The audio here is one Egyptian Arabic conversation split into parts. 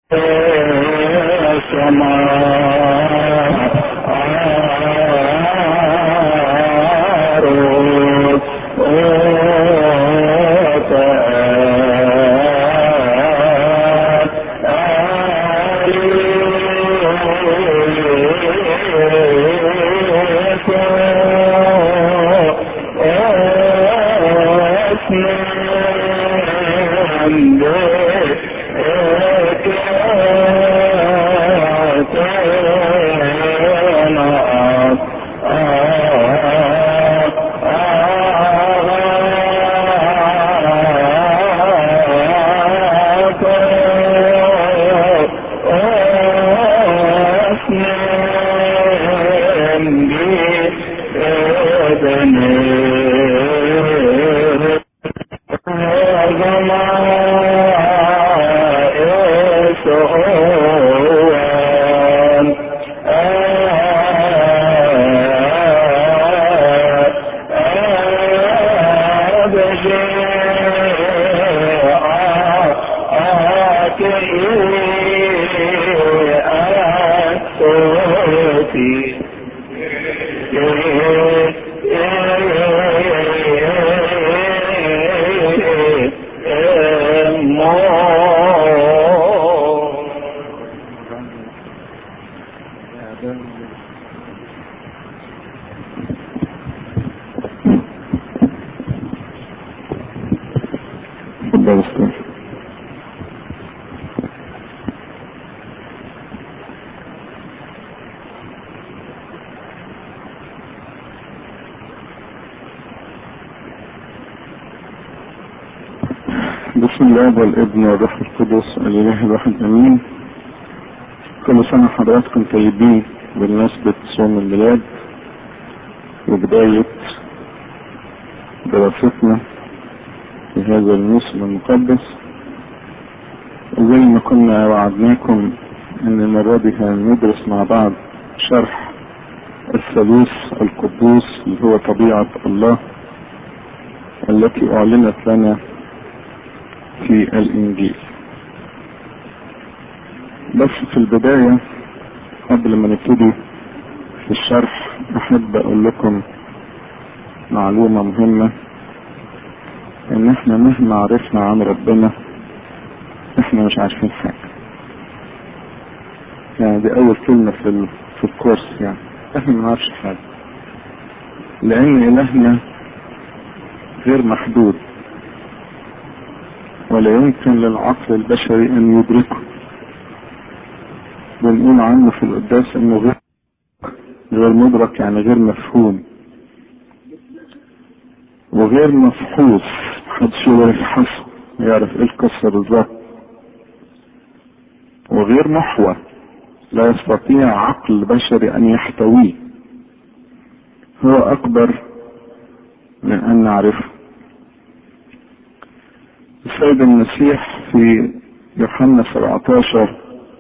بسم الله والابن والروح القدس الاله الواحد امين كل سنة حضراتكم طيبين بمناسبة صوم الميلاد وبداية دراستنا في هذا الموسم المقدس وزي ما كنا وعدناكم ان المرة دي هندرس مع بعض شرح الثالوث القدوس اللي هو طبيعة الله التي اعلنت لنا في الانجيل بس في البداية قبل ما نبتدي في الشرح احب اقول لكم معلومة مهمة ان احنا مهما عرفنا عن ربنا احنا مش عارفين حاجة يعني دي اول كلمة في, ال... في الكورس يعني احنا ما نعرفش حاجة لان الهنا غير محدود ولا يمكن للعقل البشري ان يدركه بنقول عنه في القداس انه غير غير مدرك يعني غير مفهوم وغير مفحوص محدش يقدر يفحصه يعرف ايه القصة بالظبط وغير محور لا يستطيع عقل بشري ان يحتويه هو اكبر من ان نعرفه السيد المسيح في يوحنا 17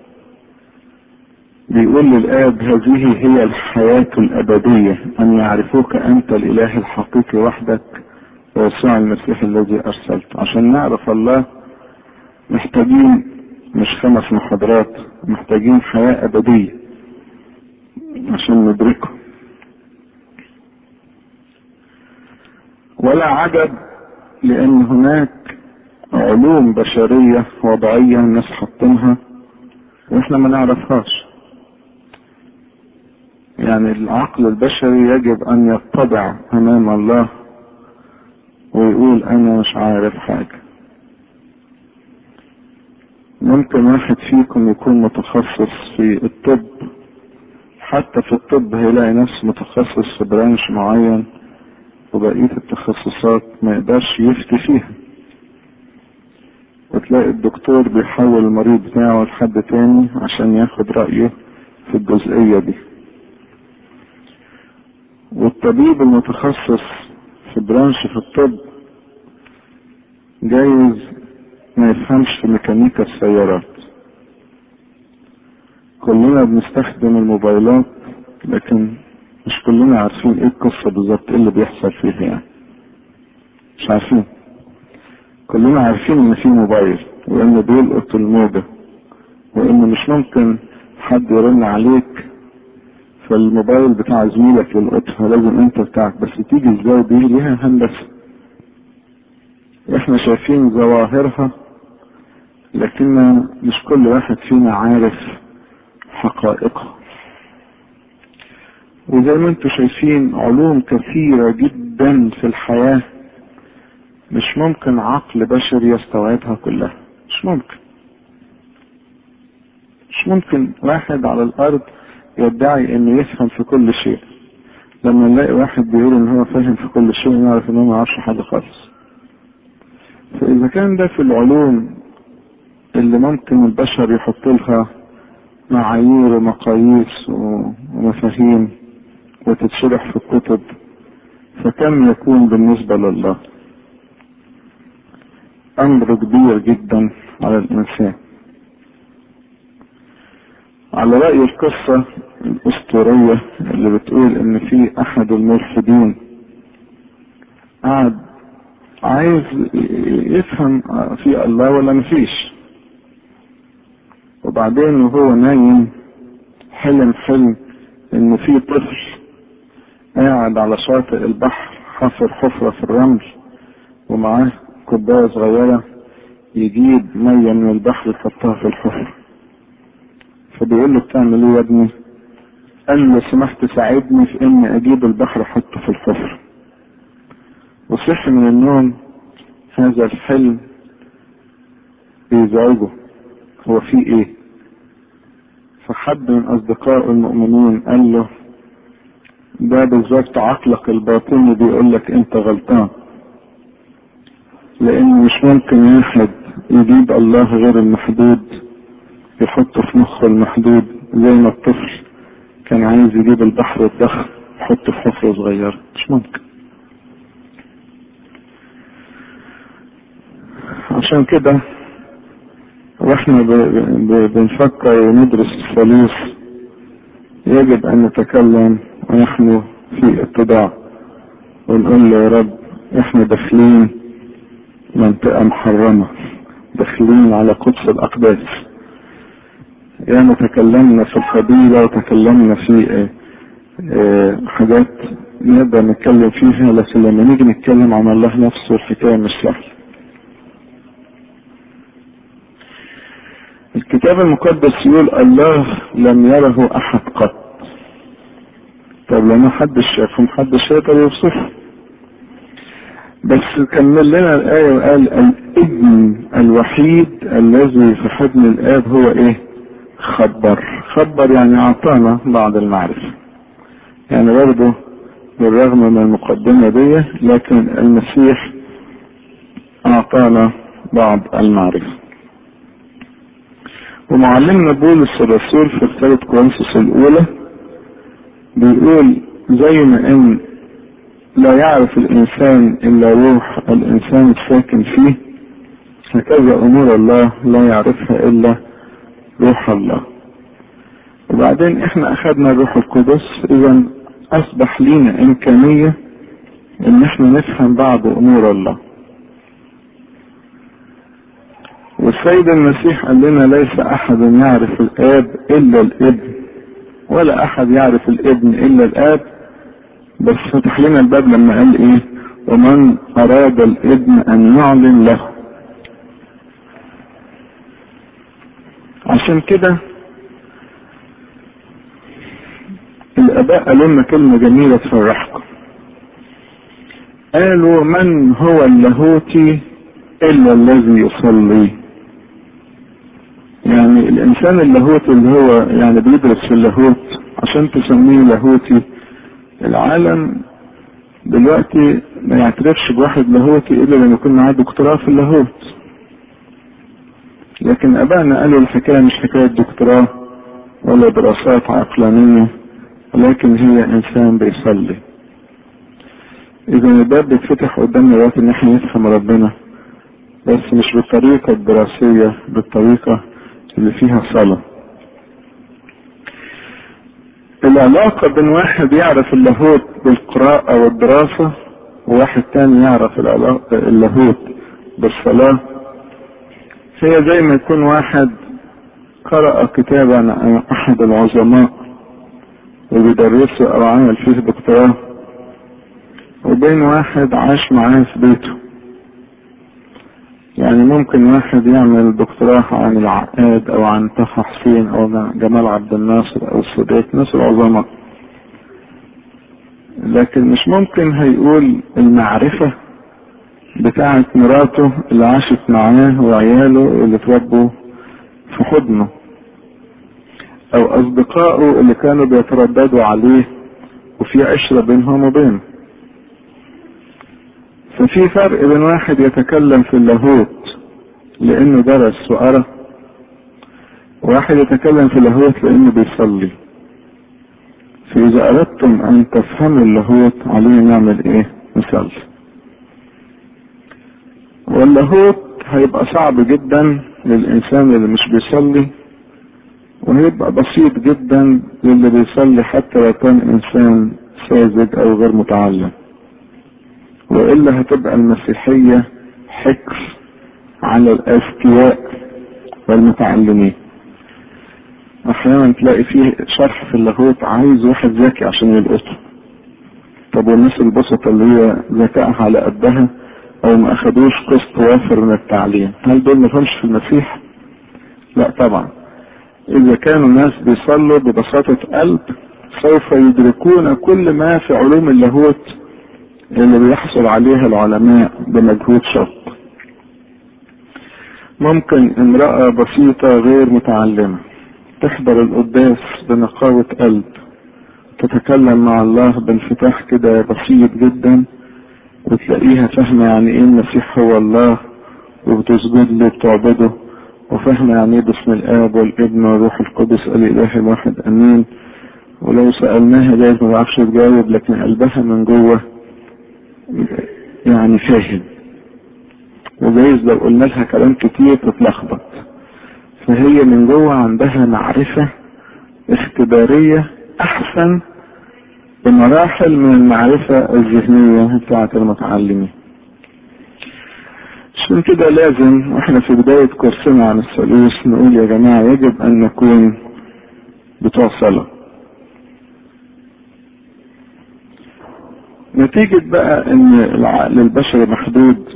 بيقول للآب هذه هي الحياة الأبدية أن يعرفوك أنت الإله الحقيقي وحدك ويسوع المسيح الذي أرسلته عشان نعرف الله محتاجين مش خمس محاضرات محتاجين حياة أبدية عشان ندركه ولا عجب لأن هناك علوم بشرية وضعية الناس حاطينها واحنا ما نعرفهاش يعني العقل البشري يجب ان يتضع امام الله ويقول انا مش عارف حاجة ممكن واحد فيكم يكون متخصص في الطب حتى في الطب هيلاقي نفسه متخصص في برانش معين وبقية التخصصات ما يقدرش يفتي فيها وتلاقي الدكتور بيحول المريض بتاعه لحد تاني عشان ياخد رأيه في الجزئية دي والطبيب المتخصص في برانش في الطب جايز ما يفهمش في ميكانيكا السيارات كلنا بنستخدم الموبايلات لكن مش كلنا عارفين ايه القصة بالظبط ايه اللي بيحصل فيها يعني مش عارفين كلنا عارفين ان في موبايل وانه بيلقط الموجة ان مش ممكن حد يرن عليك فالموبايل بتاع زميلك يلقطها لازم انت بتاعك بس تيجي ازاي دي ليها هندسه احنا شايفين ظواهرها لكن مش كل واحد فينا عارف حقائقها وزي ما انتم شايفين علوم كثيرة جدا في الحياة مش ممكن عقل بشري يستوعبها كلها مش ممكن مش ممكن واحد على الارض يدعي انه يفهم في كل شيء لما نلاقي واحد بيقول ان هو فاهم في كل شيء نعرف ان هو ما يعرفش حاجه خالص فاذا كان ده في العلوم اللي ممكن البشر يحط لها معايير ومقاييس ومفاهيم وتتشرح في الكتب فكم يكون بالنسبة لله أمر كبير جدا على الإنسان على رأي القصة الأسطورية اللي بتقول إن في أحد الملحدين قعد عايز يفهم في الله ولا مفيش وبعدين وهو نايم حلم حلم إن في طفل قاعد على شاطئ البحر حفر حفرة في الرمل ومعاه كوباية صغيرة يجيب مية من البحر يحطها في الحفرة فبيقول له بتعمل ايه يا ابني؟ قال له سمحت ساعدني في اني اجيب البحر احطه في الحفرة وصحي من النوم هذا الحلم بيزعجه هو في ايه؟ فحد من اصدقائه المؤمنين قال له ده بالظبط عقلك الباطني بيقول لك انت غلطان لان مش ممكن واحد يجيب الله غير المحدود يحطه في مخه المحدود زي ما الطفل كان عايز يجيب البحر الضخم يحطه في حفرة صغيرة مش ممكن عشان كده واحنا بنفكر وندرس الثالوث يجب ان نتكلم ونحن في اتضاع ونقول له يا رب احنا داخلين منطقة محرمة داخلين على قدس الأقداس يعني تكلمنا في الفضيلة وتكلمنا في اه اه حاجات نقدر نتكلم فيها لكن لما نيجي نتكلم عن الله نفسه الحكاية مش سهلة الكتاب المقدس يقول الله لم يره أحد قط طب لما حدش شافه محدش يقدر يوصفه بس كمل لنا الآية وقال الابن الوحيد الذي في حضن الآب هو إيه؟ خبر خبر يعني أعطانا بعض المعرفة يعني برضه بالرغم من المقدمة دي لكن المسيح أعطانا بعض المعرفة ومعلمنا بولس الرسول في رسالة كورنثوس الأولى بيقول زي ما إن لا يعرف الإنسان إلا روح الإنسان الساكن فيه هكذا أمور الله لا يعرفها إلا روح الله وبعدين إحنا أخذنا الروح القدس إذا أصبح لينا إمكانية إن إحنا نفهم بعض أمور الله والسيد المسيح قال لنا ليس أحد يعرف الآب إلا الابن ولا أحد يعرف الابن إلا الآب بس فتح لنا الباب لما قال ايه ومن اراد الابن ان يعلن له عشان كده الاباء قالوا لنا كلمة جميلة تفرحكم قالوا من هو اللاهوتي الا الذي يصلي يعني الانسان اللاهوتي اللي هو يعني بيدرس في اللاهوت عشان تسميه لاهوتي العالم دلوقتي ما يعترفش بواحد لاهوتي الا لما يكون معاه دكتوراه في اللاهوت لكن ابائنا قالوا الحكايه مش حكايه دكتوراه ولا دراسات عقلانيه ولكن هي انسان بيصلي اذا الباب بيتفتح قدامنا دلوقتي ان احنا نفهم ربنا بس مش بالطريقه الدراسيه بالطريقه اللي فيها صلاه العلاقة بين واحد يعرف اللاهوت بالقراءة والدراسة وواحد تاني يعرف اللاهوت بالصلاة هي زي ما يكون واحد قرأ كتابا عن أحد العظماء وبيدرسه أو عمل فيه دكتوراه وبين واحد عاش معاه في بيته يعني ممكن واحد يعمل دكتوراه عن العقاد او عن طه حسين او جمال عبد الناصر او السادات ناس العظماء لكن مش ممكن هيقول المعرفة بتاعة مراته اللي عاشت معاه وعياله اللي اتربوا في حضنه او اصدقائه اللي كانوا بيترددوا عليه وفي عشرة بينهم وبينه ففي فرق بين واحد يتكلم في اللاهوت لانه درس وقرا وواحد يتكلم في اللاهوت لانه بيصلي فاذا اردتم ان تفهموا اللاهوت علينا نعمل ايه نصلي واللاهوت هيبقى صعب جدا للانسان اللي مش بيصلي وهيبقى بسيط جدا للي بيصلي حتى لو كان انسان ساذج او غير متعلم والا هتبقى المسيحية حكر على الاذكياء والمتعلمين احيانا تلاقي فيه شرح في اللاهوت عايز واحد ذكي عشان يلقطه طب والناس البسطة اللي هي ذكائها على قدها او ما اخدوش قسط وافر من التعليم هل دول ما في المسيح لا طبعا اذا كانوا الناس بيصلوا ببساطة قلب سوف يدركون كل ما في علوم اللاهوت اللي بيحصل عليها العلماء بمجهود شق ممكن امرأة بسيطة غير متعلمة تحضر القداس بنقاوة قلب تتكلم مع الله بانفتاح كده بسيط جدا وتلاقيها فاهمة يعني ايه المسيح هو الله وبتسجد له وبتعبده وفاهمة يعني ايه باسم الاب والابن والروح القدس الاله الواحد امين ولو سألناها جايز ما تعرفش تجاوب لكن قلبها من جوه يعني فاهم وجايز لو قلنا لها كلام كتير تتلخبط فهي من جوه عندها معرفة اختبارية احسن بمراحل من المعرفة الذهنية بتاعة المتعلمين عشان كده لازم واحنا في بداية كورسنا عن الثالوث نقول يا جماعة يجب ان نكون بتوع صلاة نتيجة بقى ان العقل البشري محدود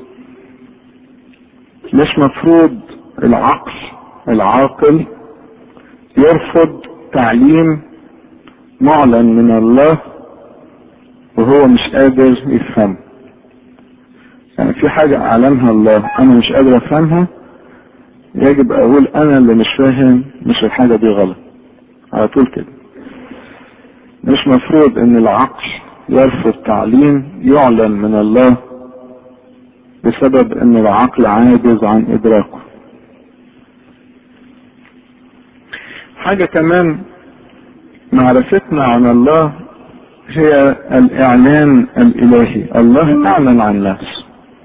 مش مفروض العقل العاقل يرفض تعليم معلن من الله وهو مش قادر يفهمه يعني في حاجة اعلمها الله انا مش قادر افهمها يجب اقول انا اللي مش فاهم مش الحاجة دي غلط على طول كده مش مفروض ان العقل يرفض تعليم يعلن من الله بسبب ان العقل عاجز عن ادراكه حاجة كمان معرفتنا عن الله هي الاعلان الالهي الله اعلن عن نفسه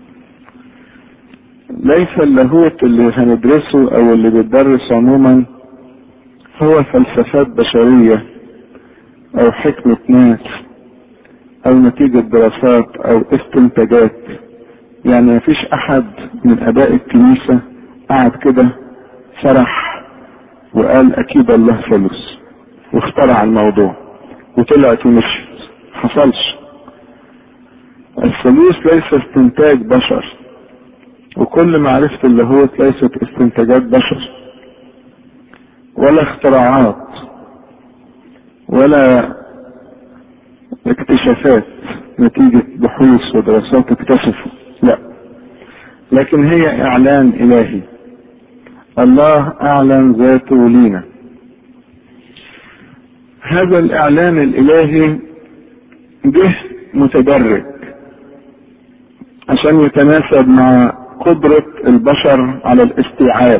ليس اللاهوت اللي هندرسه او اللي بيتدرس عموما هو فلسفات بشرية او حكمة ناس او نتيجة دراسات او استنتاجات يعني مفيش احد من اباء الكنيسة قعد كده فرح وقال اكيد الله ثالث واخترع الموضوع وطلعت ومشيت حصلش الثالوث ليس استنتاج بشر وكل معرفة اللاهوت ليست استنتاجات بشر ولا اختراعات ولا اكتشافات نتيجة بحوث ودراسات اكتشفوا لا لكن هي اعلان الهي الله اعلن ذاته لينا هذا الاعلان الالهي جه متدرج عشان يتناسب مع قدرة البشر على الاستيعاب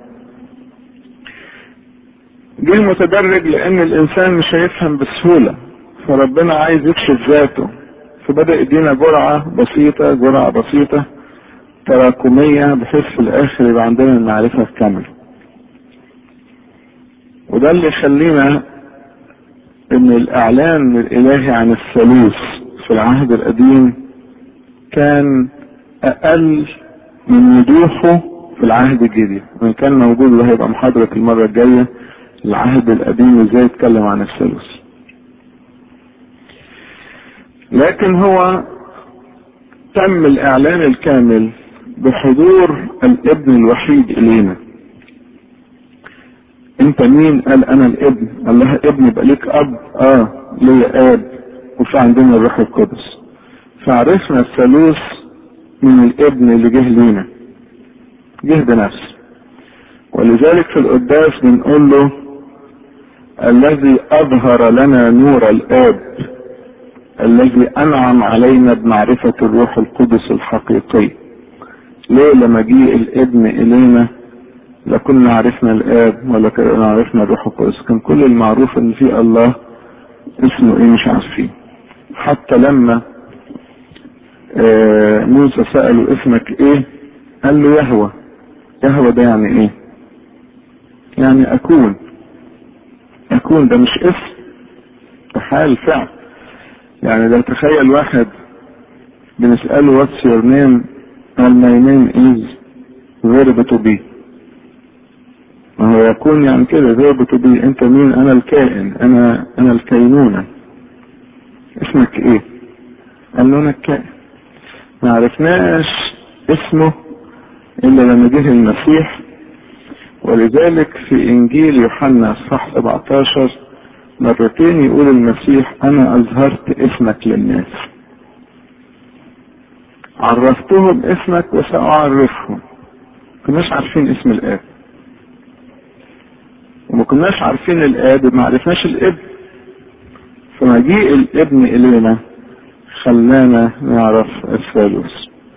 جه متدرج لان الانسان مش هيفهم بسهولة فربنا عايز يكشف ذاته فبدأ يدينا جرعة بسيطة جرعة بسيطة تراكمية بحيث في الاخر يبقى عندنا المعرفة الكاملة وده اللي يخلينا ان الاعلان الالهي عن الثالوث في العهد القديم كان اقل من وضوحه في العهد الجديد وان كان موجود وهيبقى محاضرة المرة الجاية العهد القديم ازاي يتكلم عن الثالوث لكن هو تم الاعلان الكامل بحضور الابن الوحيد الينا انت مين قال انا الابن قال لها ابن يبقى ليك اب اه ليا اب وفي عندنا الروح القدس فعرفنا الثالوث من الابن اللي جه لينا جه بنفسه ولذلك في القداس بنقول له الذي اظهر لنا نور الاب الذي انعم علينا بمعرفة الروح القدس الحقيقي ليه لما جه الابن الينا لا كنا عرفنا الاب ولا كنا عرفنا الروح القدس كان كل المعروف ان في الله اسمه ايه مش عارفين حتى لما آه موسى سأله اسمك ايه قال له يهوى يهوى ده يعني ايه يعني اكون اكون ده مش اسم ده حال فعل يعني ده تخيل واحد بنسأله what's your name قال my name is verb to be ما هو يكون يعني كده verb to be انت مين انا الكائن انا انا الكينونة اسمك ايه قال له انا الكائن ما عرفناش اسمه الا لما جه المسيح ولذلك في انجيل يوحنا اصحاح 17 مرتين يقول المسيح انا اظهرت اسمك للناس عرفتهم اسمك وساعرفهم كناش عارفين اسم الاب وما كناش عارفين الاب ما عرفناش الابن فمجيء الابن الينا خلانا نعرف الثالوث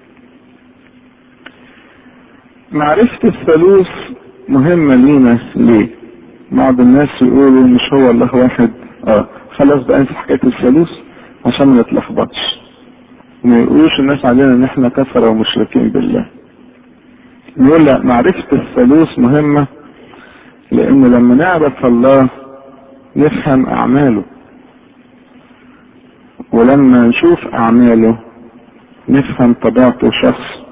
معرفة الثالوث مهمة لينا ليه بعض الناس يقولوا مش هو الله واحد اه خلاص بقى انت حكاية الثالوث عشان ما نتلخبطش وما يقولوش الناس علينا ان احنا كفرة ومشركين بالله نقول لا معرفة الثالوث مهمة لان لما نعرف الله نفهم اعماله ولما نشوف اعماله نفهم طبيعته شخص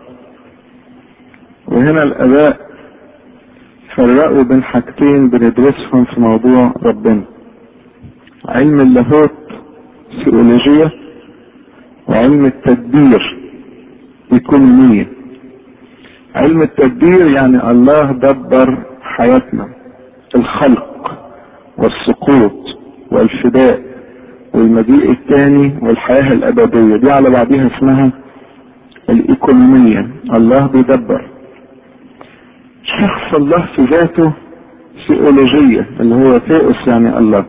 وهنا الاباء فرقوا بين حاجتين بندرسهم في موضوع ربنا علم اللاهوت سيولوجية وعلم التدبير ايكونومية علم التدبير يعني الله دبر حياتنا الخلق والسقوط والفداء والمجيء الثاني والحياة الأبدية دي على بعضها اسمها الإيكونومية الله بيدبر شخص الله في ذاته سيولوجية اللي هو ثيوس يعني الله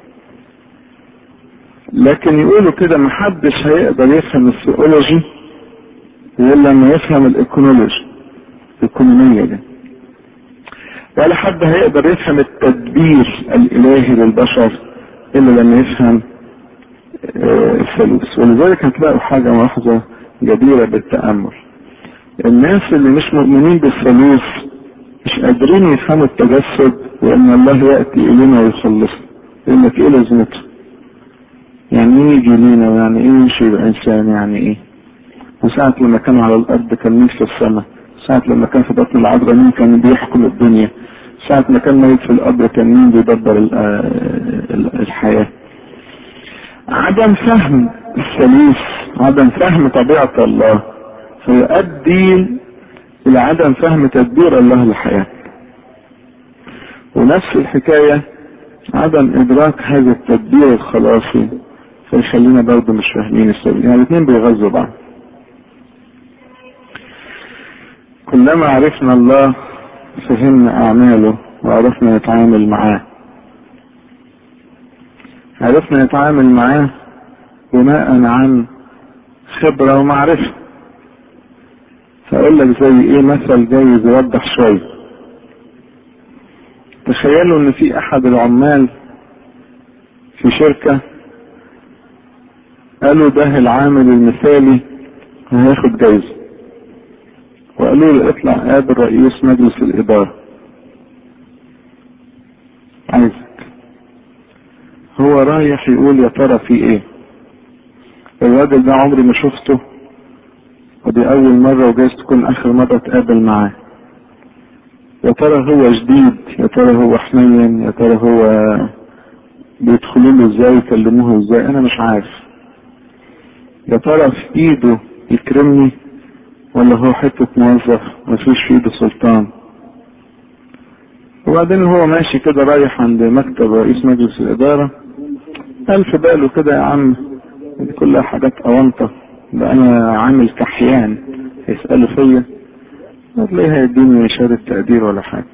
لكن يقولوا كده محدش هيقدر يفهم السيولوجي الا لما يفهم الايكونولوجي الايكونومية دي ولا حد هيقدر يفهم التدبير الالهي للبشر الا لما يفهم الثالوث ولذلك هتلاقوا حاجة ملاحظة جديرة بالتأمل الناس اللي مش مؤمنين بالثالوث مش قادرين يفهموا التجسد وان الله يأتي الينا ويخلصنا يقول لك ايه لازمته يعني ايه يجي لينا ويعني ايه يمشي يبقى انسان يعني ايه وساعة لما كان على الارض كان مين في السماء ساعة لما كان في بطن العذراء مين كان بيحكم الدنيا ساعة ما كان ميت في القبر كان مين بيدبر الحياة عدم فهم الثالوث عدم فهم طبيعة الله فيؤدي الى عدم فهم تدبير الله للحياة ونفس الحكاية عدم ادراك هذا التدبير الخلاصي فيخلينا برضه مش فاهمين السبيل يعني الاثنين بيغذوا بعض كلما عرفنا الله فهمنا اعماله وعرفنا نتعامل معاه عرفنا نتعامل معاه بناء عن خبرة ومعرفة فاقول لك زي ايه مثل جايز يوضح شوية تخيلوا ان في احد العمال في شركة قالوا ده العامل المثالي هياخد جايزة وقالوا له اطلع قابل رئيس مجلس الادارة عايزك هو رايح يقول يا ترى في ايه الراجل ده عمري ما شفته ودي اول مرة وجايز تكون اخر مرة اتقابل معاه يا ترى هو جديد يا ترى هو حنين يا ترى هو بيدخلوا له ازاي يكلموه ازاي انا مش عارف يا ترى في ايده يكرمني ولا هو حتة موظف مفيش في ايده سلطان وبعدين هو ماشي كده رايح عند مكتب رئيس مجلس الإدارة قال في باله كده يا عم دي كلها حاجات أونطة ده أنا عامل كحيان هيسألوا فيا هتلاقيه هيديني شهادة تقدير ولا حاجة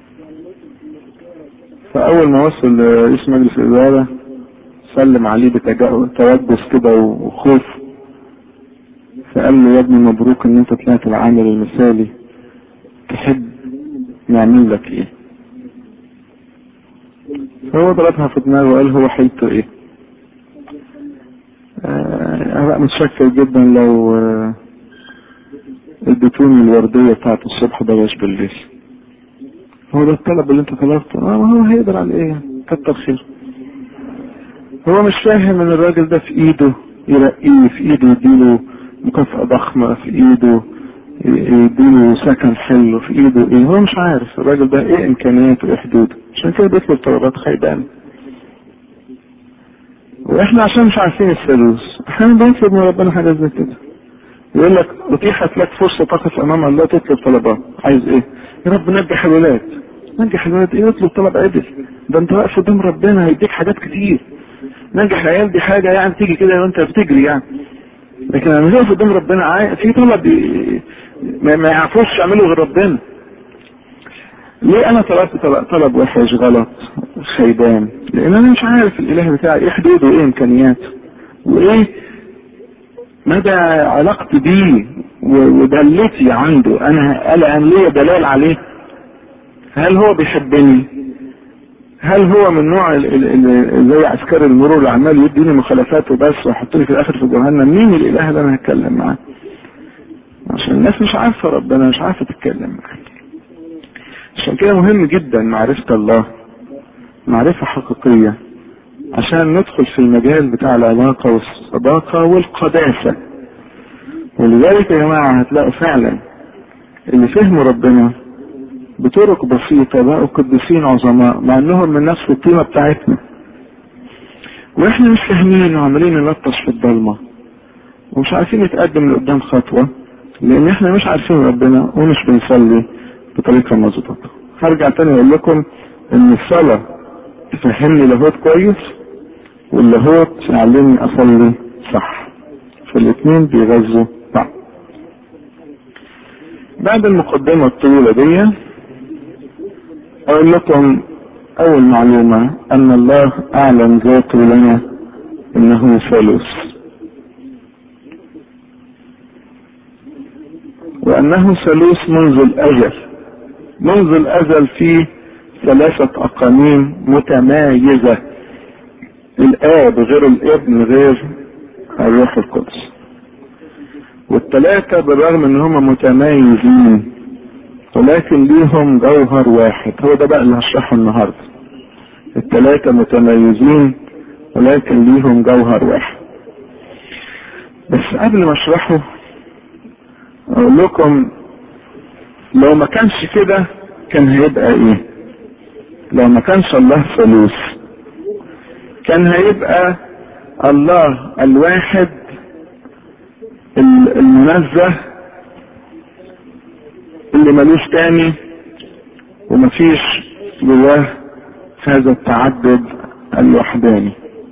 فأول ما وصل رئيس مجلس الإدارة سلم عليه بتوجس كده وخوف فقال له يا ابني مبروك ان انت طلعت العامل المثالي تحب نعمل لك ايه فهو ضربها في دماغه وقال هو حيلته ايه آه متشكر جدا لو آه اديتوني الوردية بتاعت الصبح بلاش بالليل هو ده الطلب اللي انت طلبته اه ما هو هيقدر على ايه كتر خير هو مش فاهم ان الراجل ده في ايده يرقيه في ايده يديله مكافأة ضخمة في ايده يديله سكن حلو في ايده ايه هو مش عارف الراجل ده ايه امكانياته وايه حدوده عشان كده بيطلب طلبات خيبان واحنا عشان مش عارفين الثالوث احيانا بنطلب من ربنا حاجه زي كده يقول لك اتيحت لك فرصه تقف امام الله تطلب طلبات عايز ايه؟ يا رب نجح الولاد نجح الولاد ايه اطلب طلب عدل ده انت واقف قدام ربنا هيديك حاجات كتير نجح العيال دي حاجه يعني تيجي كده وانت بتجري يعني لكن لما تقف قدام ربنا عاي... في طلب ما, ما يعرفوش يعملوا غير ربنا ليه انا طلبت طلب, طلب وحش غلط خيبان لان انا مش عارف الاله بتاعي ايه حدوده وايه امكانياته وايه مدى علاقتي بيه ودلتي عنده انا الان ليا دلال عليه هل هو بيحبني هل هو من نوع زي عسكري المرور اللي عمال يديني مخالفات وبس ويحطني في الاخر في جهنم مين الاله اللي انا هتكلم معاه عشان الناس مش عارفه ربنا مش عارفه تتكلم معاه عشان كده مهم جدا معرفة الله معرفة حقيقية عشان ندخل في المجال بتاع العلاقة والصداقة والقداسة ولذلك يا جماعة هتلاقوا فعلا اللي فهموا ربنا بطرق بسيطة بقوا قديسين عظماء مع انهم من نفس القيمة بتاعتنا واحنا مش فاهمين وعمالين نلطش في الضلمة ومش عارفين نتقدم لقدام خطوة لان احنا مش عارفين ربنا ومش بنصلي بطريقة مظبوطة هرجع تاني اقول لكم ان الصلاة تفهمني لاهوت كويس واللاهوت يعلمني اصلي صح فالاتنين بيغذوا بعض بعد المقدمة الطويلة دي اقول لكم اول معلومة ان الله اعلن ذاته لنا انه ثالوث وانه ثالوث منذ الازل منذ الازل في ثلاثة اقانيم متمايزة الاب غير الابن غير الروح القدس والثلاثة بالرغم ان هم متمايزين ولكن ليهم جوهر واحد هو ده بقى اللي هشرحه النهاردة الثلاثة متميزين ولكن ليهم جوهر واحد بس قبل ما اشرحه اقول لكم لو ما كانش كده كان هيبقى ايه لو ما كانش الله ثالوث كان هيبقى الله الواحد المنزه اللي ملوش تاني ومفيش جواه هذا التعدد الوحداني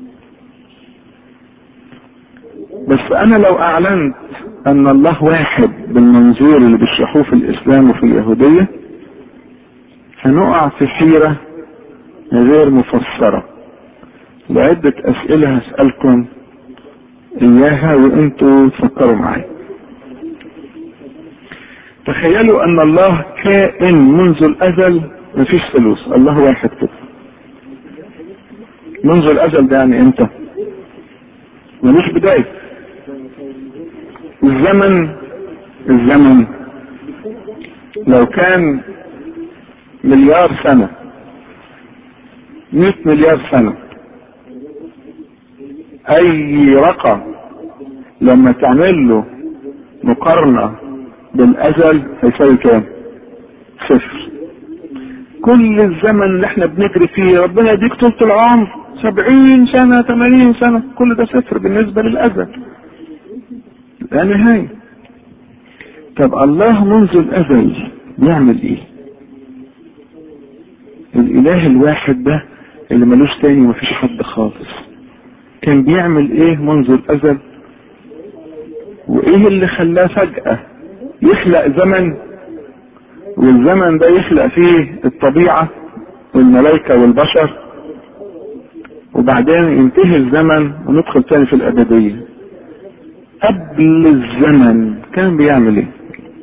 بس انا لو اعلنت ان الله واحد بالمنظور اللي بيشرحوه في الاسلام وفي اليهودية هنقع في حيرة غير مفسرة لعدة اسئلة هسألكم اياها وانتوا تفكروا معايا تخيلوا ان الله كائن منذ الازل مفيش ثالوث الله واحد كده منذ الازل ده يعني امتى ملوش بداية الزمن الزمن لو كان مليار سنة مئة مليار سنة اي رقم لما تعمل له مقارنة بالازل هيساوي كام صفر كل الزمن اللي احنا بنجري فيه ربنا يديك طولة العمر سبعين سنة ثمانين سنة كل ده صفر بالنسبة للأزل لا نهاية طب الله منذ الأزل بيعمل ايه الإله الواحد ده اللي ملوش تاني ومفيش حد خالص كان بيعمل ايه منذ الأزل وايه اللي خلاه فجأة يخلق زمن والزمن ده يخلق فيه الطبيعة والملائكة والبشر وبعدين ينتهي الزمن وندخل تاني في الأبدية قبل الزمن كان بيعمل ايه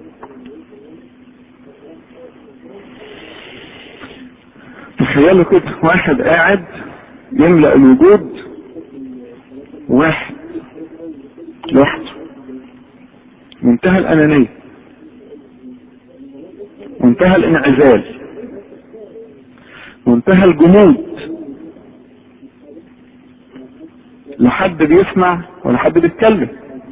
تخيلوا كده واحد قاعد يملأ الوجود واحد لوحده منتهى الأنانية منتهى الانعزال منتهى الجمود لا حد بيسمع ولا حد بيتكلم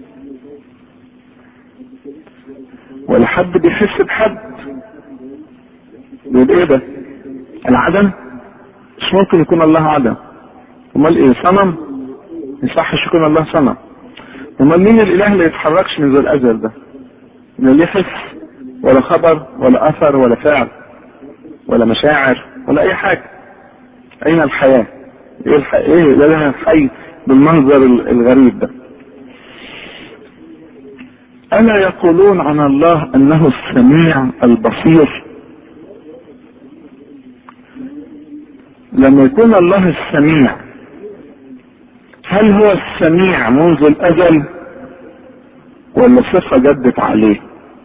ولا حد بيحس بحد بيقول ايه ده العدم مش ممكن يكون الله عدم امال ايه صنم ما يصحش يكون الله صنم امال مين الاله اللي يتحركش من ذو الازل ده لا ليه حس ولا خبر ولا اثر ولا فعل ولا مشاعر ولا اي حاجه اين الحياه ايه الح... ايه لها الحي بالمنظر الغريب ده الا يقولون عن الله انه السميع البصير لما يكون الله السميع هل هو السميع منذ الازل ولا صفة جدت عليه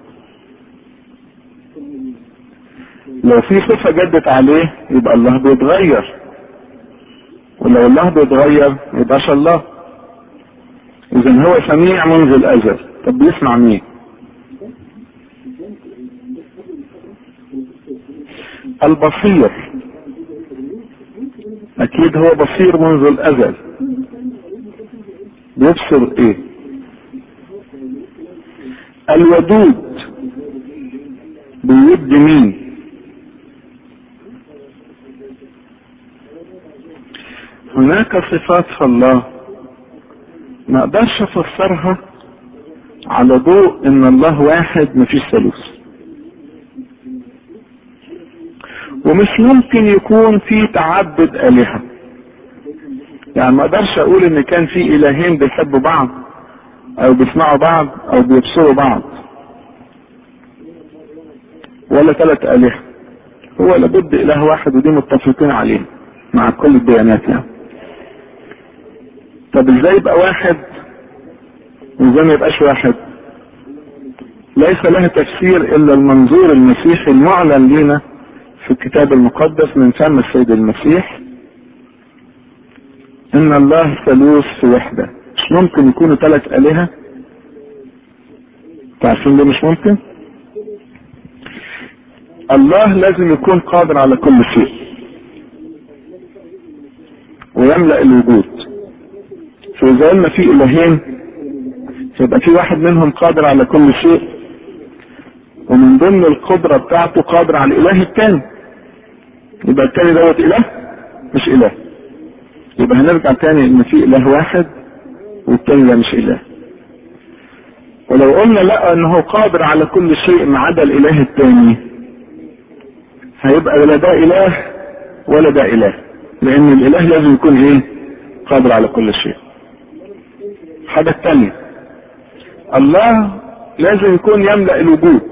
لو في صفة جدت عليه يبقى الله بيتغير ولو الله بيتغير يبقاش الله اذا هو سميع منذ الازل طب بيسمع مين البصير اكيد هو بصير منذ الازل بيبصر ايه الودود بيود مين هناك صفات في الله ما اقدرش افسرها على ضوء ان الله واحد مفيش ثالوث ومش ممكن يكون في تعدد الهه يعني ما اقدرش اقول ان كان في الهين بيحبوا بعض او بيسمعوا بعض او بيبصروا بعض ولا ثلاث الهه هو لابد اله واحد ودي متفقين عليه مع كل الديانات يعني طب ازاي يبقى واحد وازاي ما يبقاش واحد ليس لها تفسير الا المنظور المسيحي المعلن لنا في الكتاب المقدس من فم السيد المسيح ان الله ثالوث في وحدة مش ممكن يكونوا ثلاث الهة تعرفين ليه مش ممكن الله لازم يكون قادر على كل شيء ويملأ الوجود فإذا قلنا في إلهين فيبقى في واحد منهم قادر على كل شيء ومن ضمن القدرة بتاعته قادر على الإله التاني يبقى التاني دوت إله مش إله يبقى هنرجع تاني إن في إله واحد والتاني ده مش إله ولو قلنا لا إنه قادر على كل شيء ما عدا الإله التاني هيبقى ولا ده إله ولا ده إله لأن الإله لازم يكون إيه قادر على كل شيء الحاجة التانية الله لازم يكون يملأ الوجود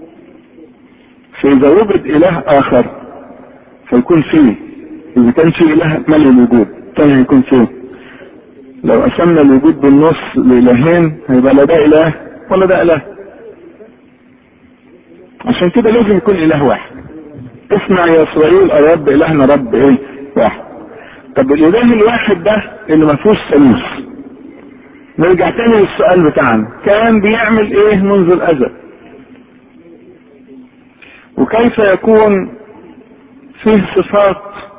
فإذا وجد إله آخر فيكون فيه إذا كان في إله ملء الوجود الثاني هيكون فيه لو قسمنا الوجود بالنص لإلهين هيبقى لا ده إله ولا ده إله عشان كده لازم يكون إله واحد اسمع يا إسرائيل يا رب إلهنا رب إيه واحد طب الإله الواحد ده اللي ما فيهوش ثالوث نرجع تاني للسؤال بتاعنا كان بيعمل ايه منذ الازل وكيف يكون فيه صفات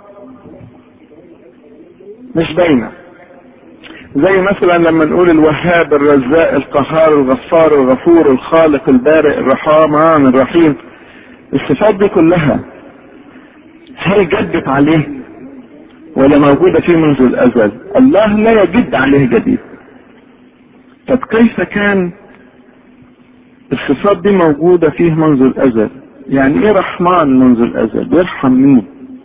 مش باينه زي مثلا لما نقول الوهاب الرزاق القهار الغفار الغفور الخالق البارئ الرحمن الرحيم الصفات دي كلها هل جدت عليه ولا موجودة فيه منذ الأزل الله لا يجد عليه جديد طب كيف كان الصفات دي موجودة فيه منذ الأزل يعني ايه رحمن منذ الأزل بيرحم مين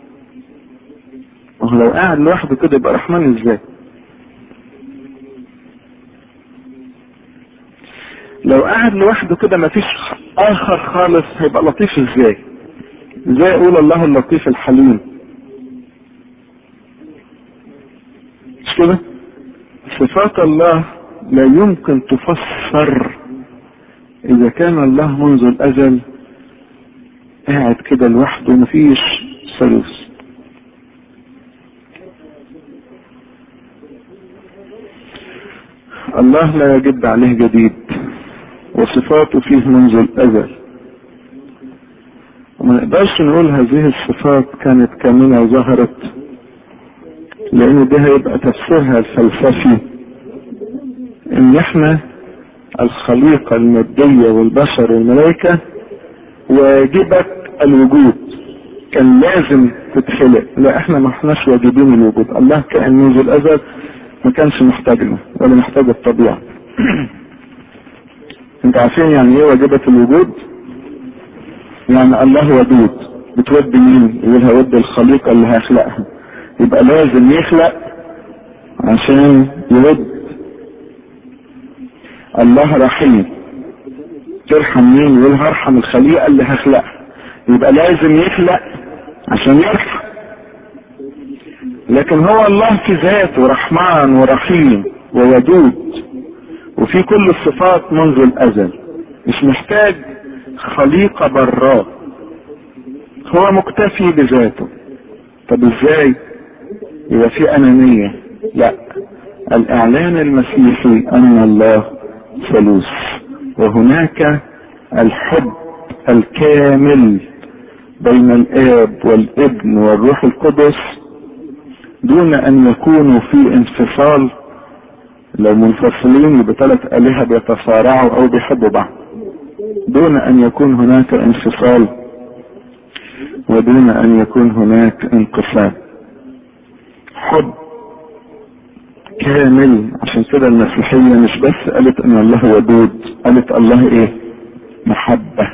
وهو لو قاعد لوحده كده يبقى رحمن ازاي لو قاعد لوحده كده مفيش اخر خالص هيبقى لطيف ازاي ازاي اقول الله اللطيف الحليم مش كده صفات الله لا يمكن تفسر اذا كان الله منذ الازل قاعد كده لوحده مفيش ثالوث الله لا يجد عليه جديد وصفاته فيه منذ الازل وما نقدرش نقول هذه الصفات كانت كاملة وظهرت لان ده هيبقى تفسيرها الفلسفي ان احنا الخليقة المادية والبشر والملائكة واجبة الوجود كان لازم تتخلق لا احنا ما احناش واجبين الوجود الله كان منذ الازل ما كانش محتاجنا ولا محتاج الطبيعة انت عارفين يعني ايه واجبة الوجود يعني الله ودود بتود مين يقول هود الخليقة اللي هيخلقها يبقى لازم يخلق عشان يود الله رحيم ترحم مين يقول هرحم الخليقة اللي هخلقها يبقى لازم يخلق عشان يرحم لكن هو الله في ذاته رحمن ورحيم وودود وفي كل الصفات منذ الازل مش محتاج خليقة براه هو مكتفي بذاته طب ازاي يبقى في انانية لا الاعلان المسيحي ان الله ثالوث وهناك الحب الكامل بين الاب والابن والروح القدس دون ان يكونوا في انفصال لو منفصلين يبقى ثلاث الهه بيتصارعوا او بيحبوا بعض دون ان يكون هناك انفصال ودون ان يكون هناك انقسام حب كامل عشان كده المسيحية مش بس قالت ان الله ودود قالت الله ايه محبة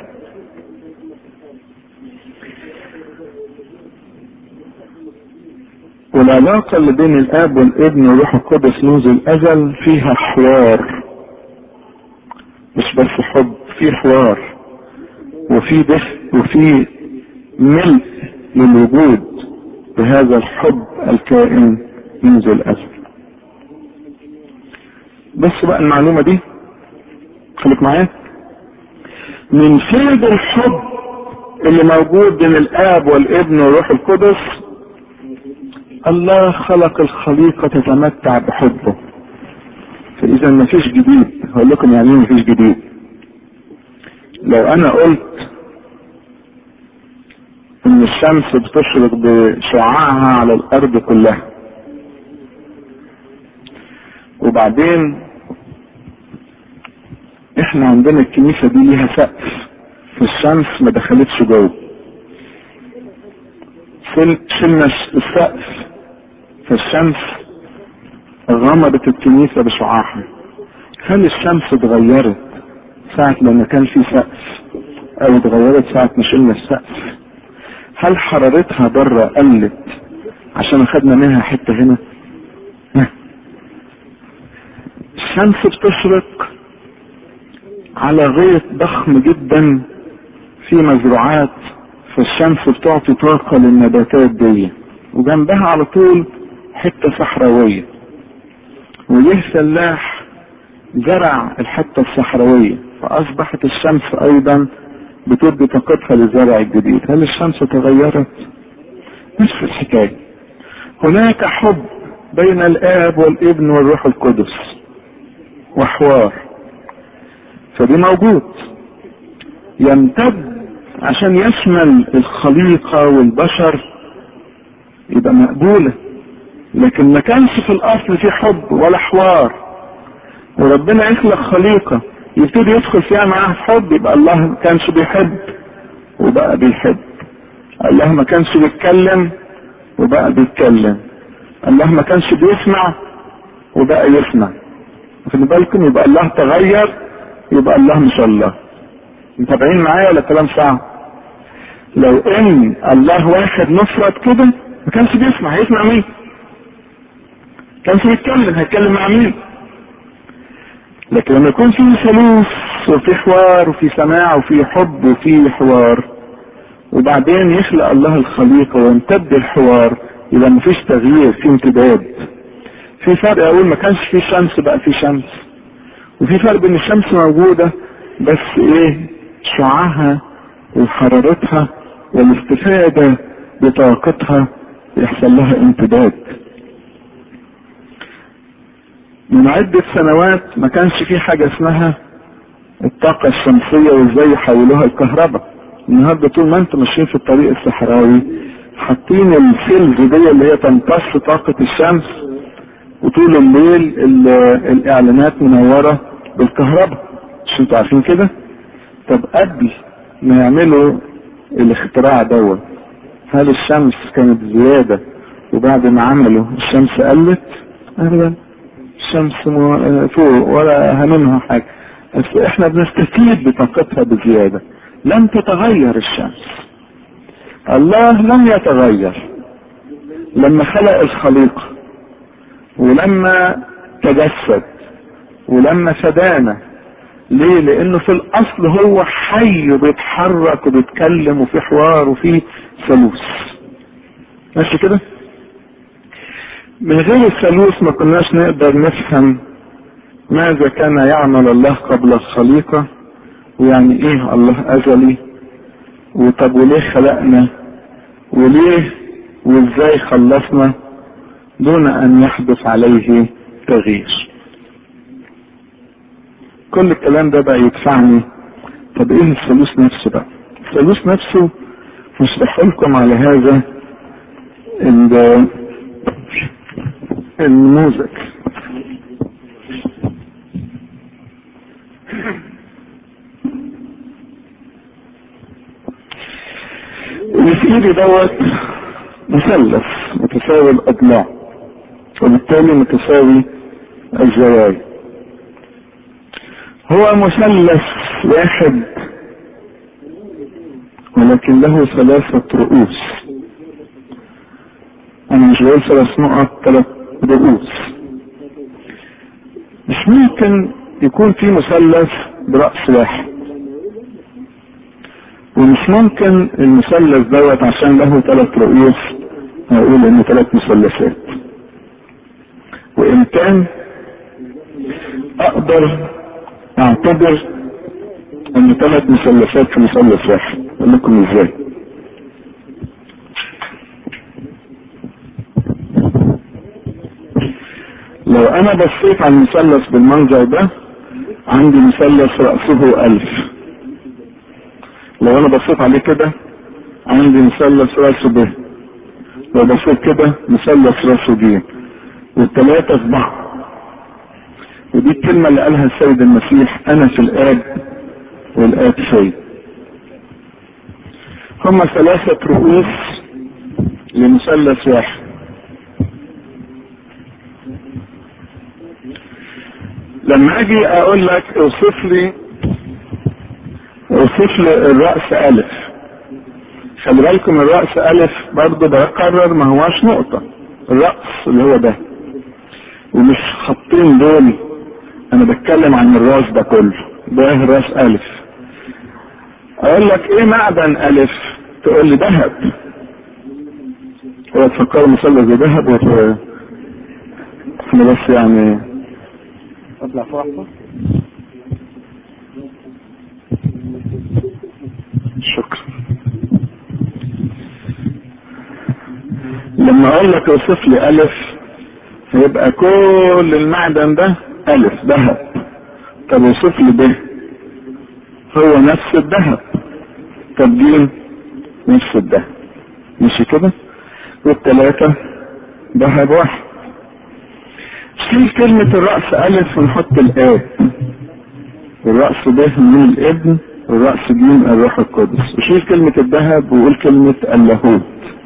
والعلاقة اللي بين الاب والابن والروح القدس منذ الازل فيها حوار مش بس حب في حوار وفي دفء وفي ملء للوجود بهذا الحب الكائن منذ الازل بس بقى المعلومة دي خليك معايا من فيض الحب اللي موجود بين الاب والابن والروح القدس الله خلق الخليقة تتمتع بحبه فاذا مفيش جديد هقول لكم يعني ايه مفيش جديد لو انا قلت ان الشمس بتشرق بشعاعها على الارض كلها وبعدين احنا عندنا الكنيسة دي ليها سقف فالشمس ما دخلتش جوه شلنا السقف فالشمس غمرت الكنيسة بشعاعها هل الشمس اتغيرت ساعة لما كان في سقف او اتغيرت ساعة ما شلنا السقف هل حرارتها بره قلت عشان اخدنا منها حتة هنا الشمس بتشرق على غيط ضخم جدا في مزروعات فالشمس بتعطي طاقة للنباتات دي وجنبها على طول حتة صحراوية وجه فلاح زرع الحتة الصحراوية فأصبحت الشمس أيضا بتدي طاقتها للزرع الجديد هل الشمس تغيرت؟ نفس الحكاية هناك حب بين الآب والابن والروح القدس وحوار فدي موجود يمتد عشان يشمل الخليقة والبشر يبقى مقبولة لكن ما كانش في الأصل في حب ولا حوار وربنا يخلق خليقة يبتدي يدخل فيها معاه حب يبقى الله ما كانش بيحب وبقى بيحب الله ما كانش بيتكلم وبقى بيتكلم الله ما كانش بيسمع وبقى يسمع خلي بالكم يبقى الله تغير يبقى الله مش الله متابعين معايا ولا كلام صعب لو ان الله واحد مفرد كده ما كانش بيسمع هيسمع مين كانش بيتكلم هيتكلم مع مين لكن لما يكون في ثالوث وفي حوار وفي سماع وفي حب وفي حوار وبعدين يخلق الله الخليقة ويمتد الحوار يبقى مفيش تغيير في امتداد في فرق اقول ما كانش في شمس بقى في شمس وفي فرق بين الشمس موجودة بس ايه شعاعها وحرارتها والاستفادة بطاقتها يحصل لها امتداد من عدة سنوات ما كانش في حاجة اسمها الطاقة الشمسية وازاي يحولوها الكهرباء النهارده طول ما انتم ماشيين في الطريق الصحراوي حاطين السيلز دي اللي هي تمتص طاقة الشمس وطول الليل الاعلانات منورة بالكهرباء مش انتوا عارفين كده طب قبل ما يعملوا الاختراع دوت هل الشمس كانت زيادة وبعد ما عملوا الشمس قلت ابدا الشمس فوق ولا هممها حاجة بس احنا بنستفيد بطاقتها بزيادة لم تتغير الشمس الله لم يتغير لما خلق الخليقة ولما تجسد ولما فدانا ليه لانه في الاصل هو حي وبيتحرك وبيتكلم وفي حوار وفي ثالوث ماشي كده من غير الثالوث ما كناش نقدر نفهم ماذا كان يعمل الله قبل الخليقة ويعني ايه الله ازلي وطب وليه خلقنا وليه وازاي خلصنا دون ان يحدث عليه تغيير كل الكلام ده بقى يدفعني طب ايه الثالوث نفسه بقى الثالوث نفسه مشرح لكم على هذا النموذج اللي في ايدي دوت مثلث متساوي الاضلاع وبالتالي متساوي الزوايا هو مثلث واحد ولكن له ثلاثة رؤوس انا مش بقول ثلاث نقط ثلاث رؤوس مش ممكن يكون في مثلث برأس واحد ومش ممكن المثلث دوت عشان له ثلاث رؤوس هقول انه ثلاث مثلثات وان كان اقدر اعتبر ان ثلاث مثلثات في مثلث واحد اقول لكم ازاي لو انا بصيت على المثلث بالمنظر ده عندي مثلث رأسه ألف لو انا بصيت عليه كده عندي مثلث رأسه ب لو بصيت كده مثلث رأسه ج والثلاثة في بعض ودي الكلمة اللي قالها السيد المسيح أنا في الآب والآب في هما ثلاثة رؤوس لمثلث واحد لما اجي اقول لك اوصف لي اوصف لي الرأس ألف خلي بالكم الرأس ألف برضه بقرر ما هواش نقطة الرأس اللي هو ده ومش خطين دول انا بتكلم عن الراس ده كله ده راس ألف اقول لك ايه معدن ألف تقول لي ذهب هو تفكروا مثلث ذهب ولا احنا بس يعني اطلع فوق احسن شكرا لما اقول لك اوصف لي الف هيبقى كل المعدن ده الف ذهب طب اوصف لي ب هو نفس الذهب طب ج نفس الذهب ماشي كده والثلاثة ذهب واحد شيل كلمة الرأس ألف ونحط الآب والرأس ده من الابن والرأس جيم الروح القدس وشيل كلمة الذهب وقول كلمة اللاهوت